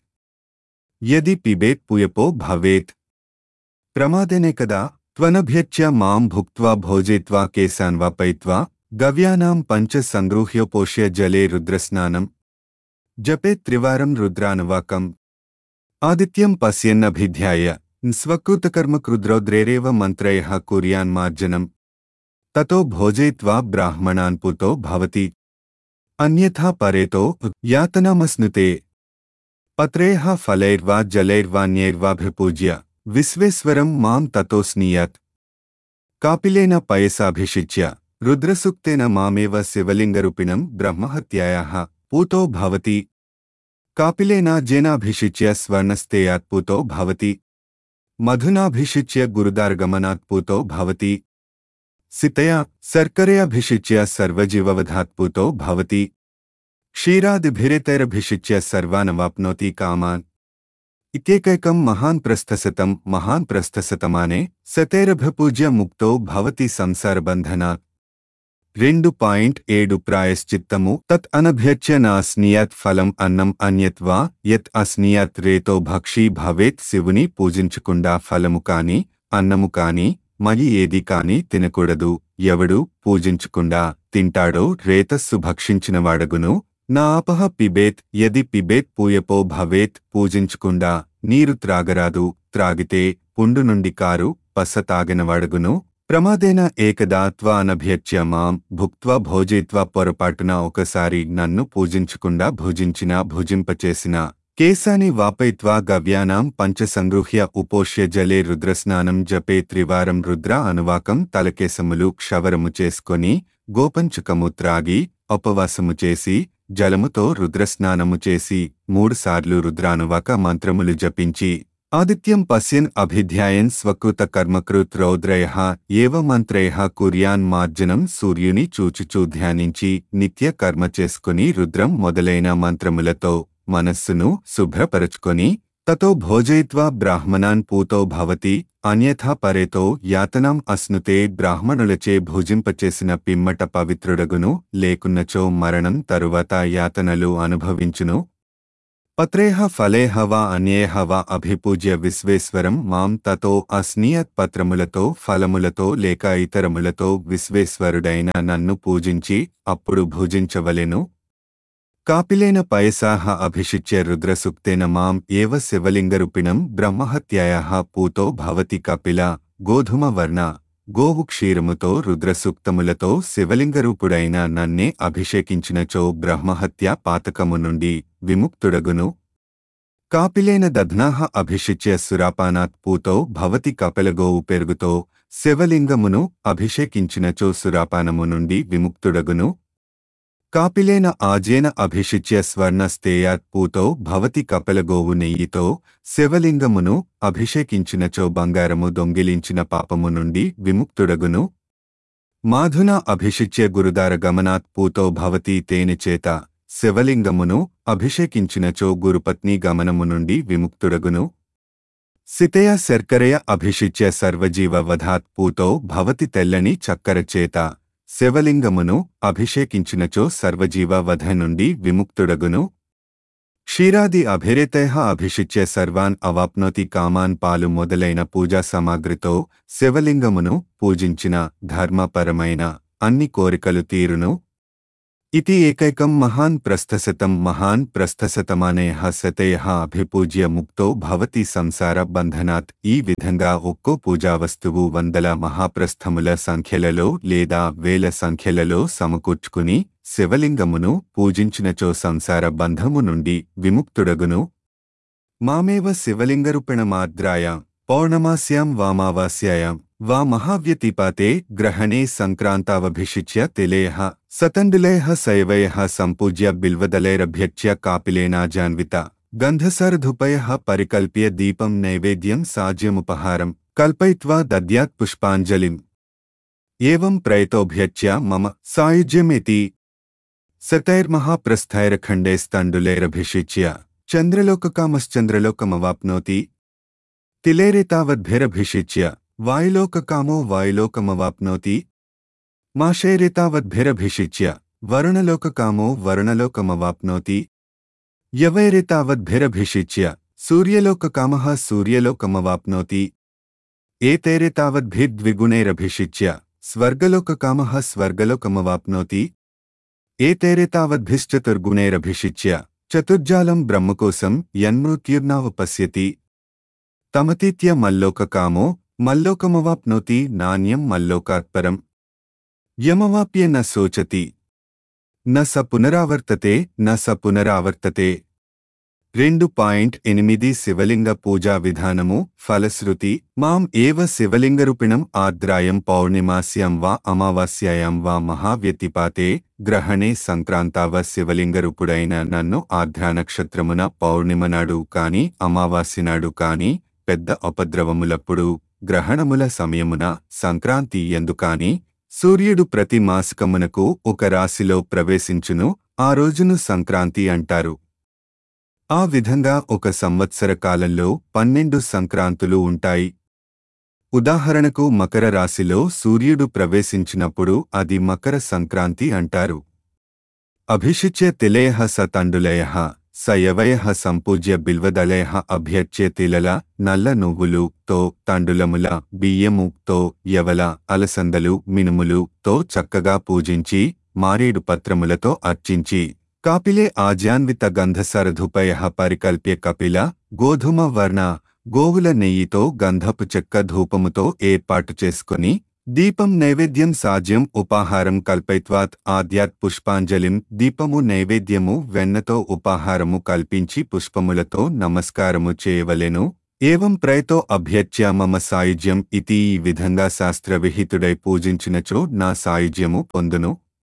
యది పిబేత్ పుయపో భవేత్ ప్రమాదేనే కదా త్వనభ్యర్చ్య మాం భుక్త్వా భోజయిత్వా కేశాన్వా పైత్వా గవ్యానాం పంచ సంగృహ్యోపోష్య జలే రుద్రస్నానం జపే త్రివారం రుద్రానువాకం ఆదిత్యం పశ్యన్నభిధ్యాయ స్వకృతకర్మకృద్రౌద్రేరేవ మంత్రయః కుర్యాన్మార్జనం తతో భోజయిత్వా బ్రాహ్మణాన్ పుతో భవతి అన్యథా పరేతో యాతనామస్నుతే పత్రేః ఫలైర్వా జలైర్వాన్యైర్వాభిపూజ్య విశ్వేశ్వరం మాం తతో స్నీయాత్ కాపిలేన పయసాభిషిచ్య రుద్రసూక్తేన మామేవ శివలింగరూపిణం బ్రహ్మహత్యాయాः పూతో భవతి కాపిలేనాజ్యేనాభిషిచ్య స్వర్ణస్తేయాత్ పూతో భవతి మధునాభిషిచ్య గురుదార్గమనాత్ పూతో భవతి సితయా శర్కరయాభిషిచ్య సర్వజీవవధాత్ పూతో భవతి క్షీరాదిభిరేతైరభిషిచ్య సర్వానవాప్నోతి కామాన్ ఇత్యేకైకం మహాన్ ప్రస్థశతం మహాన్ ప్రస్థశతమానే సతైరభపూజ్య ముక్తో భవతి సంసారబంధనాత్ రెండు పాయింట్ ఏడు ప్రాయశ్చిత్తము తత్ అనభ్యర్చ్య నాస్నియత్ ఫలం అన్నం అన్యత్వా యత్ అస్నియత్ రేతో భక్షీ భవేత్ శివుని పూజించకుండా ఫలము కాని అన్నము కాని మరి ఏది కాని తినకూడదు ఎవడు పూజించకుండా తింటాడో రేతస్సు భక్షించినవాడగును నా ఆపహ పిబేత్ యది పిబేత్ పూయపో భవేత్ పూజించకుండా నీరు త్రాగరాదు త్రాగితే పుండు నుండి కారు పస తాగినవాడగును ప్రమాదేన ఏకదా త్వా అనభ్యర్చ్య మాం భుక్త్వా భోజయిత్వా పొరపాటున ఒకసారి నన్ను పూజించకుండా భుజించినా భుజింపచేసిన కేశాని వాపయిత్వా గవ్యానాం పంచసంగృహ్య ఉపోష్య జలే రుద్రస్నానం జపే త్రివారం రుద్ర అనువాకం తలకేశములు క్షవరము చేసుకొని గోపంచుకము త్రాగి ఉపవాసము చేసి జలముతో రుద్రస్నానము చేసి మూడుసార్లు రుద్రానువాక మంత్రములు జపించి ఆదిత్యం పశ్యన్ అభిధ్యాయన్ స్వకృత కర్మకృత్ రౌద్రయ ఏవ మంత్రయ కుర్యాన్ మార్జనం సూర్యుని చూచుచూ ధ్యానించి నిత్య కర్మ చేసుకుని రుద్రం మొదలైన మంత్రములతో మనస్సును శుభ్రపరచుకొని తతో భోజయిత్వా బ్రాహ్మణాన్ పూతో భవతి అన్యథా పరేతో యాతనాం అస్నుతే బ్రాహ్మణులచే భుజింపచేసిన పిమ్మట పవిత్రుడగును లేకున్నచో మరణం తరువాత యాతనలు అనుభవించును పత్రేహ ఫలేహ వా అన్యేహ వా అభిపూజ్య విశ్వేశ్వరం మాం తతో అస్నియత్ పత్రములతో ఫలములతో లేక ఇతరములతో విశ్వేశ్వరుడైన నన్ను పూజించి అప్పుడు భుజించవలెను కాపిలేన పయసాహ అభిషిచ్య రుద్రసుక్తేన మాం ఏవ శివలింగరూపిణం బ్రహ్మహత్యాయాః పూతో భవతి కపిల గోధుమవర్ణ గోవు క్షీరముతో రుద్రసూక్తములతో శివలింగరూపుడైన నన్నే అభిషేకించినచో బ్రహ్మహత్య పాతకము నుండి విముక్తుడగును కాపిలేన దధ్నాహ అభిషిచ్య సురాపానాత్ పూతో భవతి కపిలగోవు పెరుగుతో శివలింగమును అభిషేకించినచో సురాపానము నుండి విముక్తుడగును కాపిలేన ఆజేన అభిషిచ్య స్వర్ణస్తేయాత్ పూతో భవతి కపలగోవు నెయ్యితో శివలింగమును అభిషేకించినచో బంగారము దొంగిలించిన పాపము నుండి విముక్తుడగును మాధునా అభిషిచ్య గురుదార గమనాత్ పూతో భవతి తేనెచేత శివలింగమును అభిషేకించినచో గురుపత్ని గమనము నుండి విముక్తుడగును సితయ శర్కరయ అభిషిచ్య సర్వజీవ వధాత్ పూతో భవతి తెల్లని చక్కర చేత శివలింగమును అభిషేకించినచో సర్వజీవ వధ నుండి విముక్తుడగును క్షీరాది అభిరేతయ అభిషిచ్య సర్వాన్ అవాప్నోతి కామాన్ పాలు మొదలైన పూజా సామాగ్రితో శివలింగమును పూజించిన ధర్మపరమైన అన్ని కోరికలు తీరును ఇతి ఏకైకం మహాన్ ప్రస్థశతం మహాన్ ప్రస్థశతమానయ శతయ అభిపూజ్య ముక్తో భవతి సంసార బంధనాత్ ఈ విధంగా ఒక్కో పూజా వస్తువు వందల మహాప్రస్థముల సంఖ్యలలో లేదా వేల సంఖ్యలలో సమకూర్చుకుని శివలింగమును పూజించినచో సంసార బంధము నుండి విముక్తుడగును మామేవ శివలింగరూపిణమాద్రాయ పౌర్ణమాస్యాం వామావాస్యాయాం వా మహావ్యతిపాతే గ్రహణే సంక్రాంతావభిషిచ్య తిలేయ సతండులేయ శైవయ సంపూజ్య బిల్వదలైరభ్యచ్య కాపిలేనాజాన్విత గంధసరధుపయ పరికల్ప్య దీపం నైవేద్యం సాజ్యముపహారం కల్పయిత్వా దద్యాత్ పుష్పాంజలిం ఏవం ప్రయతోభ్యచ్య మమ సాయుజ్యమేతి సతైర్మహాప్రస్థైరఖండేస్తండులైరభిషిచ్య చంద్రలోకకామశ్చంద్రలోకమవాప్నోతి తిలేరేతావద్భిరభిషిచ్య వాయులోకకామో వాయులోకమవాప్నోతి మాషైరేతావద్భిరభిషిచ్య వరుణలోకకామో వరుణలోకమవాప్నోతి యవైరేతావద్భిరభిషిచ్య సూర్యలోకకామः సూర్యలోకమవాప్నోతి ఏతైరేతావద్భిర్ద్విగుణైరభిషిచ్య స్వర్గలోకకామः స్వర్గలోకమవాప్నోతి ఏతైరేతావద్భిశ్చతుర్గుణైరభిషిచ్య చతుర్జాలం బ్రహ్మకోశం యన్మృత్యుర్నావపశ్యతి తమతీత్య మల్లోకకామో మల్లోకమవాప్నోతి నాణ్యం మల్లోకాత్పరం యమవాప్య న శోచతి న స పునరావర్తతే న స పునరావర్తతే రెండు పాయింట్ ఎనిమిది శివలింగ పూజా విధానము ఫలశ్రుతి మాం ఏవ శివలింగరూపిణం ఆద్రాయం పౌర్ణిమాస్యాం వా అమావాస్యాయాం వా మహావ్యతిపాతే గ్రహణే సంక్రాంతావ శివలింగరూపుడైన నన్ను ఆర్ధ్రా నక్షత్రమున పౌర్ణిమ నాడు కాని అమావాస్య నాడు కాని పెద్ద ఉపద్రవములప్పుడు గ్రహణముల సమయమున సంక్రాంతి ఎందుకాని సూర్యుడు ప్రతి మాసికమునకు ఒక రాశిలో ప్రవేశించును ఆ రోజును సంక్రాంతి అంటారు ఆ విధంగా ఒక సంవత్సర కాలంలో పన్నెండు సంక్రాంతులు ఉంటాయి ఉదాహరణకు మకర రాశిలో సూర్యుడు ప్రవేశించినప్పుడు అది మకర సంక్రాంతి అంటారు అభిషిచ్య తిలయ స తండులయ సయవయ సంపూజ్య బిల్వదలయ అభ్యర్చ్య తిలల నల్ల నువ్వులు తో తండులముల బియ్యము తో యవల అలసందలు మినుములు తో చక్కగా పూజించి మారేడు పత్రములతో అర్చించి కాపిలే ఆజ్యాన్విత గంధసరధుపయ పరికల్ప్య కపిల గోధుమ వర్ణ గోవుల నెయ్యితో గంధపు చెక్క ధూపముతో ఏర్పాటు చేసుకుని దీపం నైవేద్యం సాజ్యం ఉపాహారం కల్పైత్వాత్ ఆద్యాత్ పుష్పాంజలిం దీపము నైవేద్యము వెన్నతో ఉపాహారము కల్పించి పుష్పములతో నమస్కారము చేయవలెను ఏవం ప్రయతో అభ్యర్చ్య మమ సాయుజ్యం ఇతి ఈ విధంగా శాస్త్రవిహితుడై పూజించినచో నా సాయుజ్యము పొందును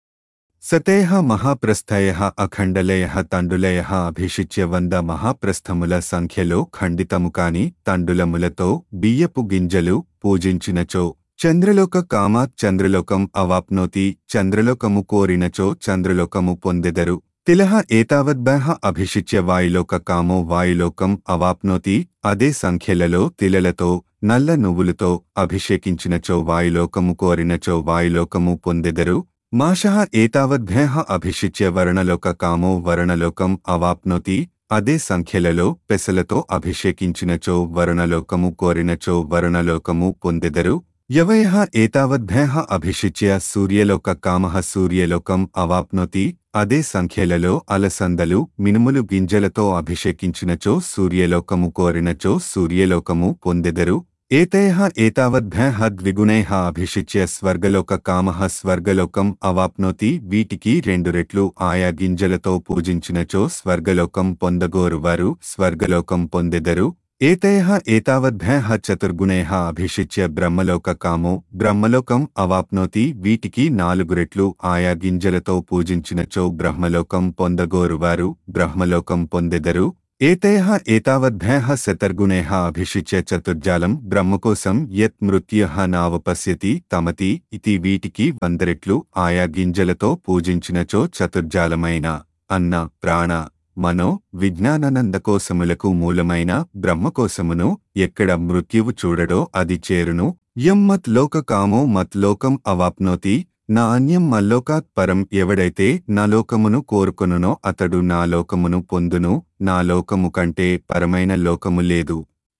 సతేహ మహాప్రస్థయ అఖండలయ తండులయ అభిషిచ్య వంద మహాప్రస్థముల సంఖ్యలో ఖండితము కాని తండులములతో బియ్యపు గింజలు పూజించినచో చంద్రలోక కామాత్ చంద్రలోకం అవాప్నోతి చంద్రలోకము కోరినచో చంద్రలోకము పొందెదరు తిలహ ఏతావద్భః అభిషిచ్య వాయులోక కామో వాయులోకం అవాప్నోతి అదే సంఖ్యలలో తిలలతో నల్ల నువ్వులతో అభిషేకించినచో వాయులోకము కోరినచో వాయులోకము పొందెదరు మాషః ఏతావద్భ్యః అభిషిచ్య వర్ణలోక కామో వర్ణలోకం అవాప్నోతి అదే సంఖ్యలలో పెసలతో అభిషేకించినచో వరుణలోకము కోరినచో వరుణలోకము పొందెదరు యవయః ఏతావద్భ్యః అభిషిచ్య సూర్యలోక కామః సూర్యలోకం అవాప్నోతి అదే సంఖ్యలలో అలసందలు మినుములు గింజలతో అభిషేకించినచో సూర్యలోకము కోరినచో సూర్యలోకము పొందెదరు ఏతైః ఏతావద్భ్యః ద్విగుణైః అభిషిచ్య స్వర్గలోక కామః స్వర్గలోకం అవాప్నోతి వీటికి రెండు రెట్లు ఆయా గింజలతో పూజించినచో స్వర్గలోకం పొందగోరువారు స్వర్గలోకం పొందెదరు ఏతయః ఏతావద్భ్యः చతుర్గుణైః అభిషిచ్య బ్రహ్మలోక కామో బ్రహ్మలోకం అవాప్నోతి వీటికి నాలుగు రెట్లు ఆయా గింజలతో పూజించినచో బ్రహ్మలోకం పొందగోరువారు బ్రహ్మలోకం పొందెదరు ఏతయః ఏతావద్భ్యः శతర్గుణైః అభిషిచ్య చతుర్జాలం బ్రహ్మకోసం యత్ మృత్యః నావపశ్యతి తమతి ఇతి వీటికి వందరెట్లు ఆయా గింజలతో పూజించినచో చతుర్జాలమైన అన్న ప్రాణ మనో విజ్ఞానానందకోసములకు మూలమైన బ్రహ్మకోసమును ఎక్కడ మృత్యువు చూడడో అది చేరును యం మత్ లోక కామో మత్ లోకం అవాప్నోతి నా అన్యం మల్లోకాత్ పరం ఎవడైతే నా లోకమును కోరుకొనునో అతడు నా లోకమును పొందును నా లోకము కంటే పరమైన లోకము లేదు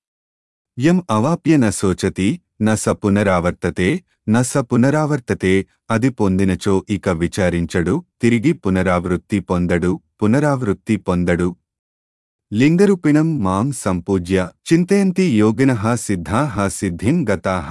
యం అవాప్య న శోచతి న స పునరావర్తతే న స పునరావర్తతే అది పొందినచో ఇక విచారించడు తిరిగి పునరావృత్తి పొందడు పునరావృత్తి పొందడు లింగరూపిణం మాం సంపూజ్య చింతయంతి యోగినః సిద్ధాః సిద్ధిం గతాః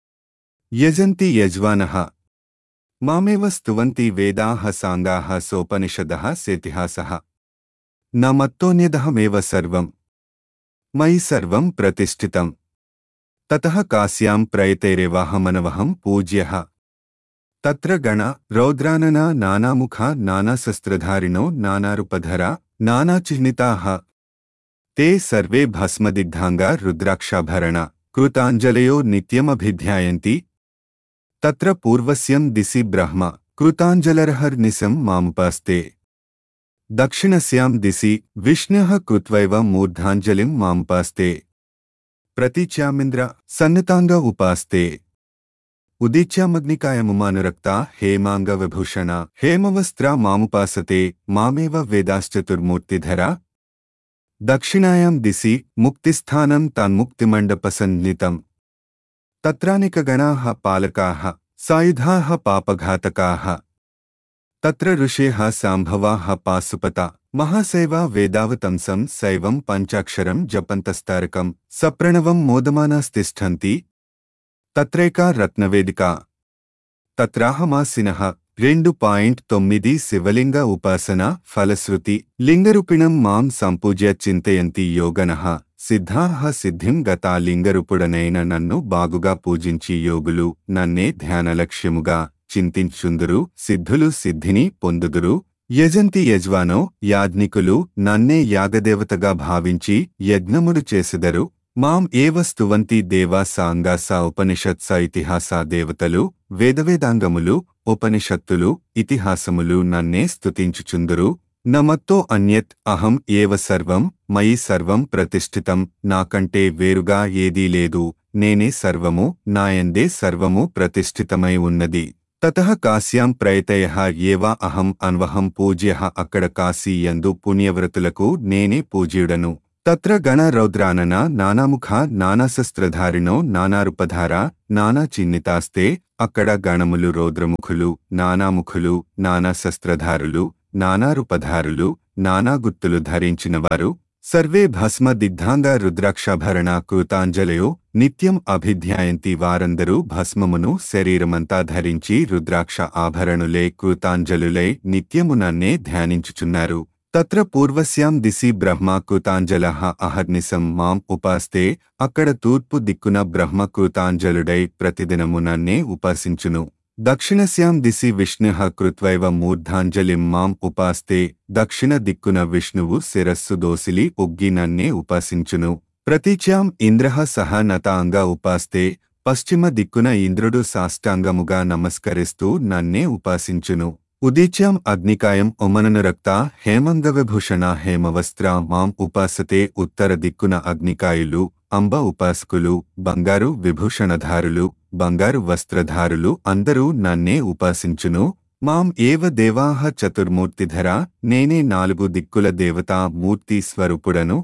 యజంతి యజ్వానః మామేవ స్తువంతి వేదాః సాంగాః సోపనిషదः సేతిహాసः న మత్తోన్యదహమేవ సర్వం మయి సర్వం ప్రతిష్ఠితం తతః కాశ్యాం ప్రయతైరేవాహమనవహం పూజ్యః తత్ర గణ రౌద్రాననా నానాముఖా నానాశస్త్రధారిణో నానారుపధరా నానాచిహ్నితాః తే సర్వే భస్మదిగ్ధాంగా రుద్రాక్షాభరణ కృతాంజలయో నిత్యమభిధ్యాయంతి తత్ర పూర్వస్యం దిశి బ్రహ్మ కృతాంజలరహర్నిశం మాముపాస్తే దక్షిణస్యాం దిశి విష్ణుః కృత్వైవ మూర్ధాంజలిం మాముపాస్తే ప్రతీచ్యామింద్ర సన్నతాంగ ఉపాస్తే ఉదీచ్యామగ్నికాయముమానురక్త హేమాంగ విభూషణ హేమవస్త్ర మాముపాసతే మామేవ వేదాశ్చతుర్మూర్తిధర దక్షిణాయాం దిశి ముక్తిస్థానం తన్ముక్తిమండపసన్నితం తత్రానికగణాః పాలకాः సాయుధాः పాపఘాతకాः తత్ర ఋషేः సాంభవాः పాశుపత మహాశైవా వేదావతంసం శైవం పంచాక్షరం జపంతస్తారకం సప్రణవం మోదమానాస్తిష్టంతి తత్రైకా రత్నవేదిక తత్రాహమాసినః రెండు పాయింట్ తొమ్మిది శివలింగ ఉపాసన ఫలశ్రుతి లింగరూపిణం మాం సంపూజ్య చింతయంతి యోగనః సిద్ధాః సిద్ధిం గతా లింగరూపుడనైన నన్ను బాగుగా పూజించి యోగులు నన్నే ధ్యానలక్ష్యముగా చింతించుందురు సిద్ధులు సిద్ధిని పొందుదురు యజంతి యజ్వానో యాజ్ఞికులు నన్నే యాగదేవతగా భావించి యజ్ఞములు చేసెదరు మాం ఏవ స్తువంతి దేవా సాంగాస ఉపనిషత్స ఇతిహాసా దేవతలు వేదవేదాంగములు ఉపనిషత్తులు ఇతిహాసములు నన్నే స్తుతించుచుందురు నమత్తో అన్యత్ అహం ఏవ సర్వం మయి సర్వం ప్రతిష్ఠితం నాకంటే వేరుగా ఏదీ లేదు నేనే సర్వము నాయందే సర్వము ప్రతిష్ఠితమై ఉన్నది తతః కాశ్యాం ప్రయతయ ఏవా అహం అన్వహం పూజ్య అక్కడ కాశీ యందు పుణ్యవ్రతులకు నేనే పూజ్యుడను తత్ర గణ రౌద్రానన నానాముఖ నానాశస్త్రధారిణో నానారుపధార నానా చిన్నితాస్తే అక్కడ గణములు రౌద్రముఖులు నానాముఖులు నానా శస్త్రధారులు నానారుపధారులు నానా గుర్తులు ధరించినవారు సర్వే భస్మ దిగ్ధాంగ రుద్రాక్షాభరణ కృతాంజలయో నిత్యం అభిధ్యాయంతి వారందరూ భస్మమును శరీరమంతా ధరించి రుద్రాక్ష ఆభరణులే కృతాంజలులై నిత్యము నన్నే ధ్యానించుచున్నారు తత్ర పూర్వస్యాం దిశి బ్రహ్మ కృతాంజల అహర్నిశం మాం ఉపాస్తే అక్కడ తూర్పు దిక్కున బ్రహ్మ కృతాంజలుడై ప్రతిదినము నన్నే ఉపాసించును దక్షిణస్యాం దిశి విష్ణు కృత్వైవ మూర్ధాంజలిం మాం ఉపాస్తే దక్షిణ దిక్కున విష్ణువు శిరస్సు దోసిలి ఉగ్గి నన్నే ఉపాసించును ప్రతీచ్యాం ఇంద్ర సహ నతాంగ ఉపాస్తే పశ్చిమ దిక్కున ఇంద్రుడు సాష్టాంగముగా నమస్కరిస్తూ నన్నే ఉపాసించును ఉదీచ్యాం అగ్నికాయం ఉమననురక్త హేమంగవిభూషణ హేమవస్త్ర మాం ఉపాసతే ఉత్తర దిక్కున అగ్నికాయులు అంబ ఉపాసకులు బంగారు విభూషణధారులు బంగారు వస్త్రధారులు అందరూ నన్నే ఉపాసించును మాం ఏవ దేవాహ చతుర్మూర్తిధర నేనే నాలుగు దిక్కుల దేవతా మూర్తి స్వరూపుడను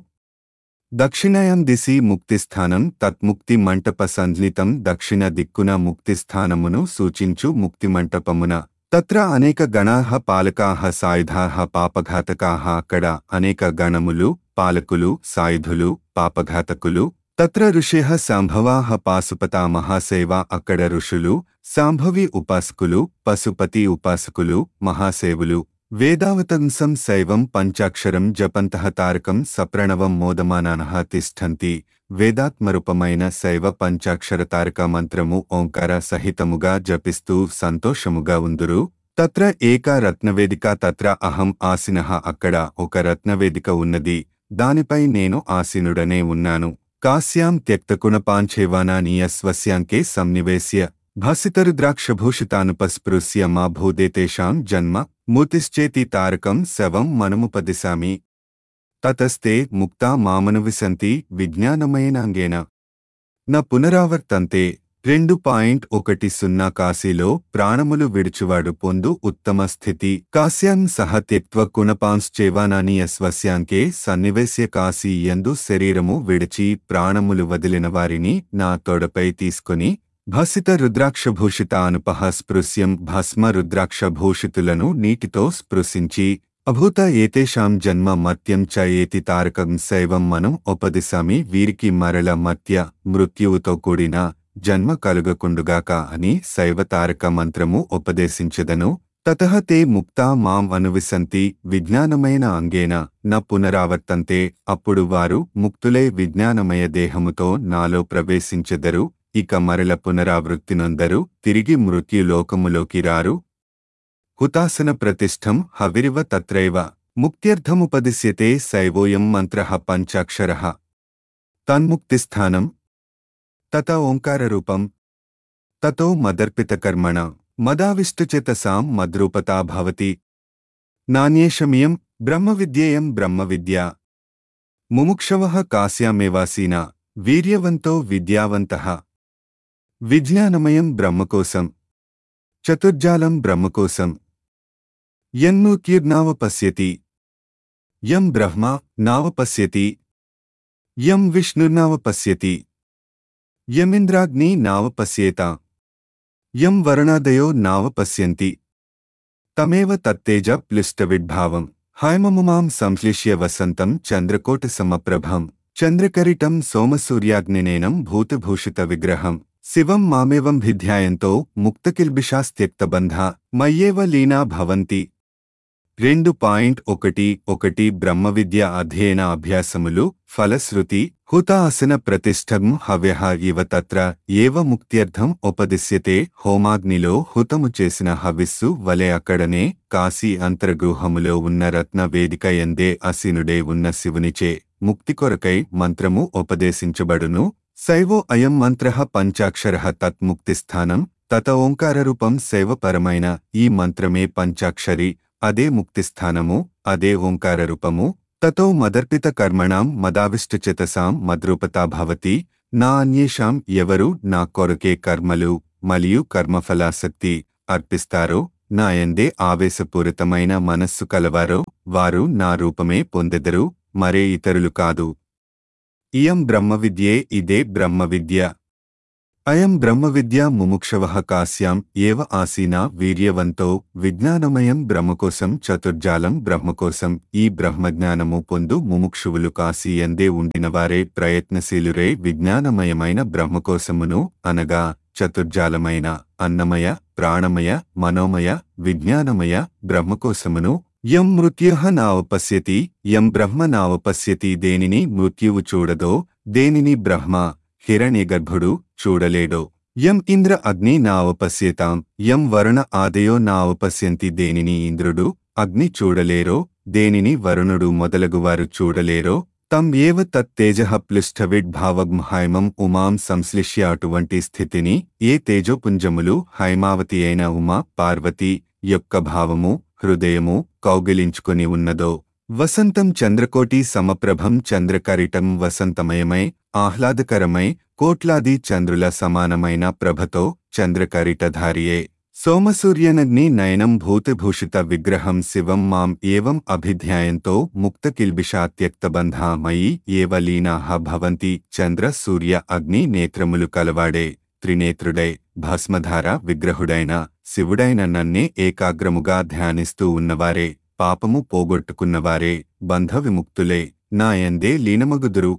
దక్షిణయం దిశి ముక్తిస్థానం తత్ముక్తి మంటప సంజ్ఞితం దక్షిణ దిక్కున ముక్తిస్థానమును సూచించు ముక్తిమంటపమున తత్ర అనేక గణాః పాలకాః సాయుధాః పాపఘాతకాః అక్కడ అనేక గణములు పాలకులు సాయుధులు పాపఘాతకులు తత్ర ఋషేః సాంభవాః పాశుపతా మహాసేవ అక్కడ ఋషులు సాంభవి ఉపాసకులు పశుపతి ఉపాసకులు మహాసేవులు వేదావతంసం శైవం పంచాక్షరం జపంతః తారకం సప్రణవం మోదమానానః తిష్టంతి వేదాత్మరూపమైన శైవ పంచాక్షర తారక మంత్రము ఓంకార సహితముగా జపిస్తూ సంతోషముగా ఉందురు తత్ర ఏక రత్నవేదిక తత్ర అహం ఆసినః అక్కడ ఒక రత్నవేదిక ఉన్నది దానిపై నేను ఆసీనుడనే ఉన్నాను కాశ్యాం త్యక్తకుణపాంఛేవానానీయ స్వస్యాంకే సంనివేశ్య భసితరుద్రాక్షభూషితానుపస్పృశ్య మా భూదేతేషాం జన్మ మూతిశ్చేతి తారకం శవం మనముపదిశామి తతస్తే ముక్తా మామనువిసంతి విజ్ఞానమయనాంగేన న పునరావర్తంతే రెండు పాయింట్ ఒకటి సున్నా కాశీలో ప్రాణములు విడుచువాడు పొందు ఉత్తమ స్థితి కాశ్యాం సహ త్యక్త్వ కుణపాంశ్చేవానాని స్వస్యాంకే సన్నివేశ్య కాశీ యందు శరీరము విడిచి ప్రాణములు వదిలిన వారిని నా తొడపై తీసుకుని భసిత రుద్రాక్షభూషిత అనుపహ స్పృశ్యం భస్మ రుద్రాక్షభూషితులను నీటితో స్పృశించి అభూత ఏతేషాం జన్మ మత్యం చ ఏతి తారకం శైవం మనం ఉపదిశామి వీరికి మరల మత్య మృత్యువుతో కూడిన జన్మ కలుగకుండుగాక అని శైవతారక మంత్రము ఉపదేశించెదను తతః తే ముక్తా మాం అనువిసంతి విజ్ఞానమైన అంగేన న పునరావర్తంతే అప్పుడు వారు ముక్తులై విజ్ఞానమయ దేహముతో నాలో ప్రవేశించెదరు ఇక మరల పునరావృత్తినొందరు తిరిగి మృత్యులోకములోకి రారు హుతాసన ప్రతిష్టం హవిరివ తత్రైవ ముక్త్యర్థముపదిశ్యతే శైవోయం మంత్రః పంచాక్షరః తన్ముక్తిస్థానం తత ఓంకారరూపం తతో మదర్పితకర్మణ మదావిష్టుచేతసాం మద్రూపతా భవతి నాణ్యేషమియం బ్రహ్మవిద్యేయం బ్రహ్మవిద్యా ముముక్షవః కాశ్యామేవాసీనా వీర్యవంతో విద్యావంతః విజ్ఞానమయం బ్రహ్మకోశం చతుర్జాలం బ్రహ్మకోశం యన్మూర్తిర్నావపశ్యతి యం బ్రహ్మ నావపశ్యతి యం విష్ణుర్నావపశ్యతి యమింద్రాగ్ని నావపశ్యేత యం వరుణాదయో నావపశ్యంతి తమేవ తత్తేజ ప్లుష్టవిడ్భావం హైమముమాం సంశ్లిష్య వసంతం చంద్రకోటసమప్రభం చంద్రకరిటం సోమసూర్యాగ్నినేనం భూతభూషిత విగ్రహం శివం మామేవం భిధ్యాయంతో ముక్తకిల్బిషాస్త్యక్తబంధ మయ్యేవ లీనా భవంతి రెండు పాయింట్ ఒకటి ఒకటి బ్రహ్మవిద్య అధ్యయన అభ్యాసములు ఫలశ్రుతి హుత ఆసన ప్రతిష్టం హవ్యః ఇవ తత్ర ఏవ ముక్త్యర్థం ఉపదిశ్యతే హోమాగ్నిలో హుతము చేసిన హవిస్సు వలె అక్కడనే కాశీ అంతర్గృహములో ఉన్న రత్న వేదిక ఎందే అసీనుడే ఉన్న శివునిచే ముక్తి కొరకై మంత్రము ఉపదేశించబడును శైవో అయం మంత్ర పంచాక్షర తత్ముక్తిస్థానం తత ఓంకారరూపం శైవపరమైన ఈ మంత్రమే పంచాక్షరి అదే ముక్తిస్థానము అదే ఓంకారరూపము తతో మదర్పిత కర్మణాం మదావిష్టచేతసాం మద్రూపతా భవతి నా అన్యేషాం ఎవరు నా కొరకే కర్మలు మరియు కర్మఫలాసక్తి అర్పిస్తారో నా ఎందే ఆవేశపూరితమైన మనస్సు కలవారో వారు నా రూపమే పొందెదరు మరే ఇతరులు కాదు ఇయం బ్రహ్మవిద్యే ఇదే బ్రహ్మవిద్య అయం బ్రహ్మవిద్య ముముక్షవ కాశ్యాం ఏవ ఆసీనా వీర్యవంతో విజ్ఞానమయం బ్రహ్మకోశం చతుర్జాలం బ్రహ్మకోశం ఈ బ్రహ్మజ్ఞానము పొందు ముముక్షువులు కాశీ ఎందే ఉండినవారే ప్రయత్నశీలురే విజ్ఞానమయమైన బ్రహ్మకోశమును అనగా చతుర్జాలమైన అన్నమయ ప్రాణమయ మనోమయ విజ్ఞానమయ బ్రహ్మకోశమును యం మృత్యుః నావపశ్యతి యం బ్రహ్మ నావపశ్యతి దేనిని మృత్యువు చూడదో దేనిని బ్రహ్మ హిరణ్యగర్భుడు చూడలేడో యం ఇంద్ర అగ్ని నావపశ్యతాం యం వరుణ ఆదయో నావపశ్యంతి దేనిని ఇంద్రుడు అగ్ని చూడలేరో దేనిని వరుణుడు మొదలగువారు చూడలేరో తం ఏవ తత్తేజ ప్లుష్టవిడ్భావగ్మహైమం ఉమాం సంశ్లిష్య అటువంటి స్థితిని ఏ తేజోపుంజములు హైమావతి అయిన ఉమా పార్వతి యొక్క భావము హృదయము కౌగిలించుకొని ఉన్నదో వసంతం చంద్రకోటి సమప్రభం చంద్రకరిటం వసంతమయమై ఆహ్లాదకరమై కోట్లాది చంద్రుల సమానమైన ప్రభతో చంద్రకరిటధారియే సోమసూర్యనగ్ని నయనం భూతభూషిత విగ్రహం శివం మాం ఏవం అభిధ్యాయంతో ముక్తకిల్బిషాత్యక్తబంధామయి ఏవ లీనాహ భవంతి చంద్ర సూర్య అగ్ని నేత్రములు కలవాడే త్రినేత్రుడై భస్మధార విగ్రహుడైన శివుడైన నన్నే ఏకాగ్రముగా ధ్యానిస్తూ ఉన్నవారే పాపము పోగొట్టుకున్నవారే బంధ విముక్తులే నాయందే లీనమగుదురు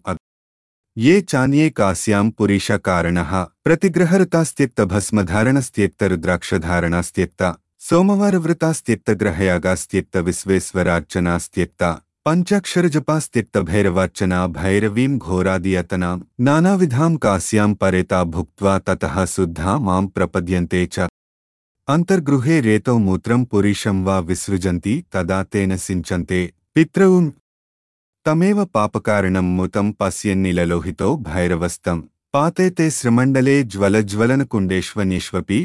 ఏ చాన్యే కాశ్యాం పురీష కారణ ప్రతిగ్రహరుతాస్త్యక్త భస్మధారణస్త్యక్త రుద్రాక్షధారణాస్త్యక్త సోమవారవ్రతాస్త్యక్తగ్రహయాగాస్త్యక్త విశ్వేశ్వరార్చనాస్త్యక్త పంచాక్షరజపాస్త్యక్త భైరవార్చనా భైరవీం ఘోరాదియతనాం నానావిధాం కాస్యాం పరేతా భుక్త్వా తతః శుద్ధా మాం ప్రపద్యంతే చ అంతర్గృహే రేతో మూత్రం పురీషం వా విసృజంతి తదా తేన సించంతే పితృన్ తమేవ పాపకారణం ముతం పశ్యన్నిలలోహితో భైరవస్తం పాతేతే శ్రమండలే జ్వలజ్వలనకుండేష్వన్యేష్వపి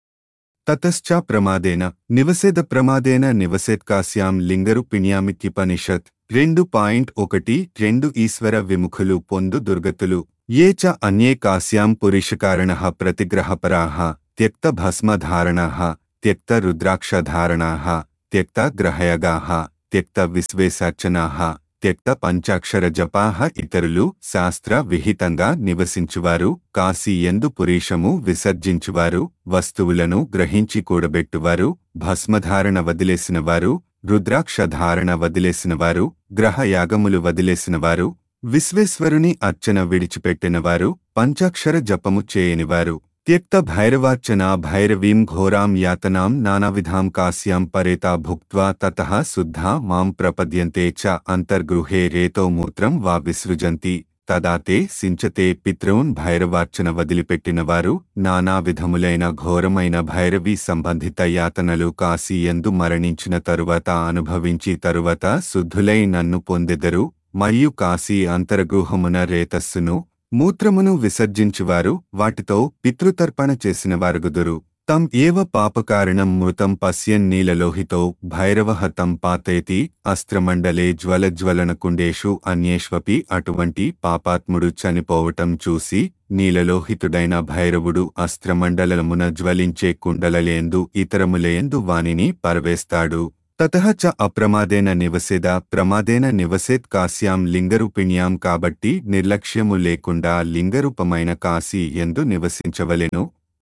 తతశ్చ ప్రమాదేన నివసేద ప్రమాదేన నివసేత్కాస్యాం లింగరుపిణ్యామిత్యుపనిషత్ రెండు పాయింట్ ఒకటి రెండు ఈశ్వర విముఖులు పొందు దుర్గతులు ఏ చ అన్యే కాస్యాం పురుషకారణ ప్రతిగ్రహపరాః త్యక్త భస్మధారణాః త్యక్త రుద్రాక్షధారణాః త్యక్త గ్రహయగాః త్యక్త విశ్వేశార్చనాః త్యక్త పంచాక్షర జపాహ ఇతరులు శాస్త్ర విహితంగా నివసించువారు కాశీ ఎందు పురీషము విసర్జించువారు వస్తువులను గ్రహించి కూడబెట్టువారు భస్మధారణ వదిలేసినవారు రుద్రాక్షధారణ వదిలేసినవారు గ్రహయాగములు వదిలేసినవారు విశ్వేశ్వరుని అర్చన విడిచిపెట్టినవారు పంచాక్షర జపము చేయనివారు త్యక్త భైరవార్చనా భైరవీం ఘోరాం యాతనాం నానావిధాం కాస్యాం పరేతా భుక్త్వా తతః శుద్ధా మాం ప్రపద్యంతే చ అంతర్గృహే రేతో మూత్రం వా విసృజంతి తదా తే సించతే పితॄన్ భైరవార్చన వదిలిపెట్టినవారు నానా విధములైన ఘోరమైన భైరవీ సంబంధిత యాతనలు కాశీ ఎందు మరణించిన తరువాత అనుభవించి తరువాత శుద్ధులై నన్ను పొందెదరు మరియు కాశీ అంతర్గృహమున రేతస్సును మూత్రమును విసర్జించువారు వాటితో పితృతర్పణ చేసిన వారుగుదురు తం ఏవ పాపకారణం మృతం పశ్యన్ నీలలోహితో భైరవ తం పాతేతి అస్త్రమండలే జ్వలజ్వలనకుండేషు అన్యేష్వపి అటువంటి పాపాత్ముడు చనిపోవటం చూసి నీలలోహితుడైన భైరవుడు అస్త్రమండలమున జ్వలించే కుండలలేందు ఇతరములేందు వానిని పరవేస్తాడు తతః చ అప్రమాదేన నివసేద ప్రమాదేన నివసేత్ కాశ్యాం లింగరూపిణ్యాం కాబట్టి నిర్లక్ష్యము లేకుండా లింగరూపమైన కాశీ ఎందు నివసించవలెను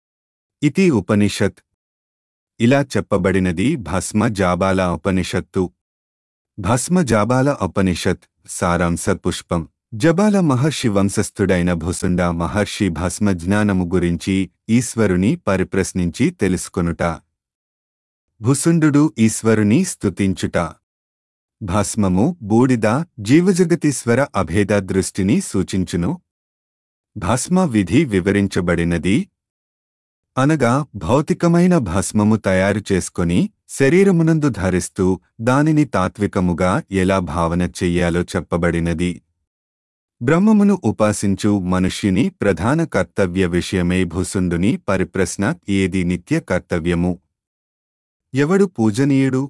ఇతి ఉపనిషత్ ఇలా చెప్పబడినది భస్మ జాబాల ఉపనిషత్తు భస్మ జాబాల ఉపనిషత్ సారాంశ పుష్పం జబాల మహర్షి వంశస్థుడైన భుసుండ మహర్షి భస్మ జ్ఞానము గురించి ఈశ్వరుని పరిప్రశ్నించి తెలుసుకొనుట భుసుండు ఈశ్వరుని స్తుతించుట భస్మము బూడిద జీవజగతీశ్వర అభేద దృష్టిని సూచించును భస్మ విధి వివరించబడినది అనగా భౌతికమైన భస్మము తయారు చేసుకొని శరీరమునందు ధరిస్తూ దానిని తాత్వికముగా ఎలా భావన చెయ్యాలో చెప్పబడినది బ్రహ్మమును ఉపాసించు మనుష్యుని ప్రధాన కర్తవ్య విషయమే భూసుండుని పరిప్రశ్న ఏది నిత్య కర్తవ్యము ఎవడు పూజనీయుడు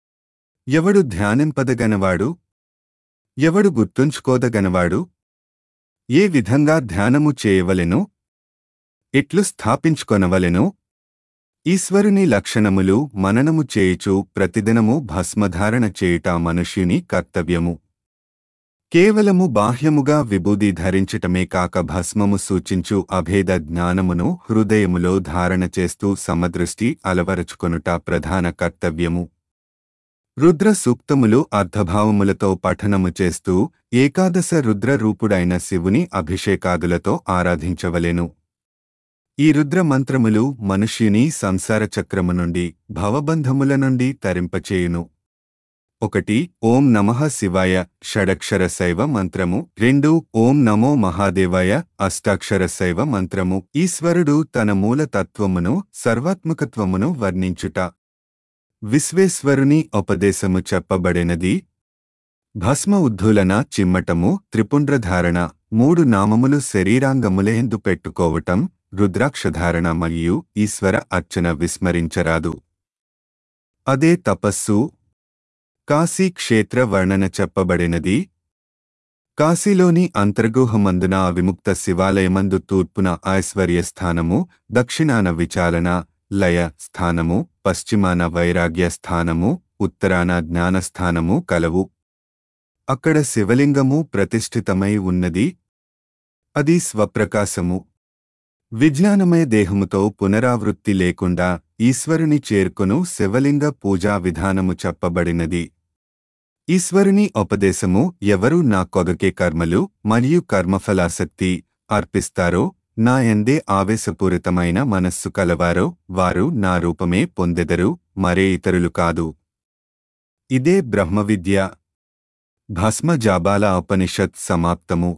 ఎవడు ధ్యానింపదగనవాడు ఎవడు గుర్తుంచుకోదగనవాడు ఏ విధంగా ధ్యానము చేయవలెను ఎట్లు స్థాపించుకొనవలెను ఈశ్వరుని లక్షణములు మననము చేయుచు ప్రతిదినము భస్మధారణ చేయుట మనుష్యుని కర్తవ్యము కేవలము బాహ్యముగా విభూది ధరించటమే కాక భస్మము సూచించు అభేద జ్ఞానమును హృదయములో ధారణ చేస్తూ సమదృష్టి అలవరచుకొనుట ప్రధాన కర్తవ్యము రుద్ర సూక్తములు అర్ధభావములతో పఠనము చేస్తూ ఏకాదశ రుద్ర రూపుడైన శివుని అభిషేకాదులతో ఆరాధించవలెను ఈ రుద్ర మంత్రములు మనుష్యుని సంసార చక్రము నుండి భవబంధముల నుండి తరింపచేయును ఒకటి ఓం నమః శివాయ షడక్షర శైవ మంత్రము రెండు ఓం నమో మహాదేవాయ అష్టాక్షర శైవ మంత్రము ఈశ్వరుడు తన మూలతత్వమును సర్వాత్మకత్వమును వర్ణించుట విశ్వేశ్వరుని ఉపదేశము చెప్పబడినది భస్మ ఉద్ధూలన చిమ్మటము త్రిపుండ్రధారణ మూడు నామములు శరీరాంగములేందు పెట్టుకోవటం రుద్రాక్షధారణ మరియు ఈశ్వర అర్చన విస్మరించరాదు అదే తపస్సు కాశీ క్షేత్ర వర్ణన చెప్పబడినది కాశీలోని అంతర్గుహమందున విముక్త శివాలయమందు తూర్పున ఐశ్వర్య స్థానము దక్షిణాన విచాలన లయ స్థానము పశ్చిమాన వైరాగ్య స్థానము ఉత్తరాన జ్ఞానస్థానము కలవు అక్కడ శివలింగము ప్రతిష్ఠితమై ఉన్నది అది స్వప్రకాశము విజ్ఞానమయ దేహముతో పునరావృత్తి లేకుండా ఈశ్వరుని చేర్కొను శివలింగ పూజా విధానము చెప్పబడినది ఈశ్వరుని ఉపదేశము ఎవరు నా కొగకే కర్మలు మరియు కర్మఫలాసక్తి అర్పిస్తారో నా ఎందే ఆవేశపూరితమైన మనస్సు కలవారో వారు నా రూపమే పొందెదరు మరే ఇతరులు కాదు ఇదే బ్రహ్మవిద్య భస్మజాబాల ఉపనిషత్ సమాప్తము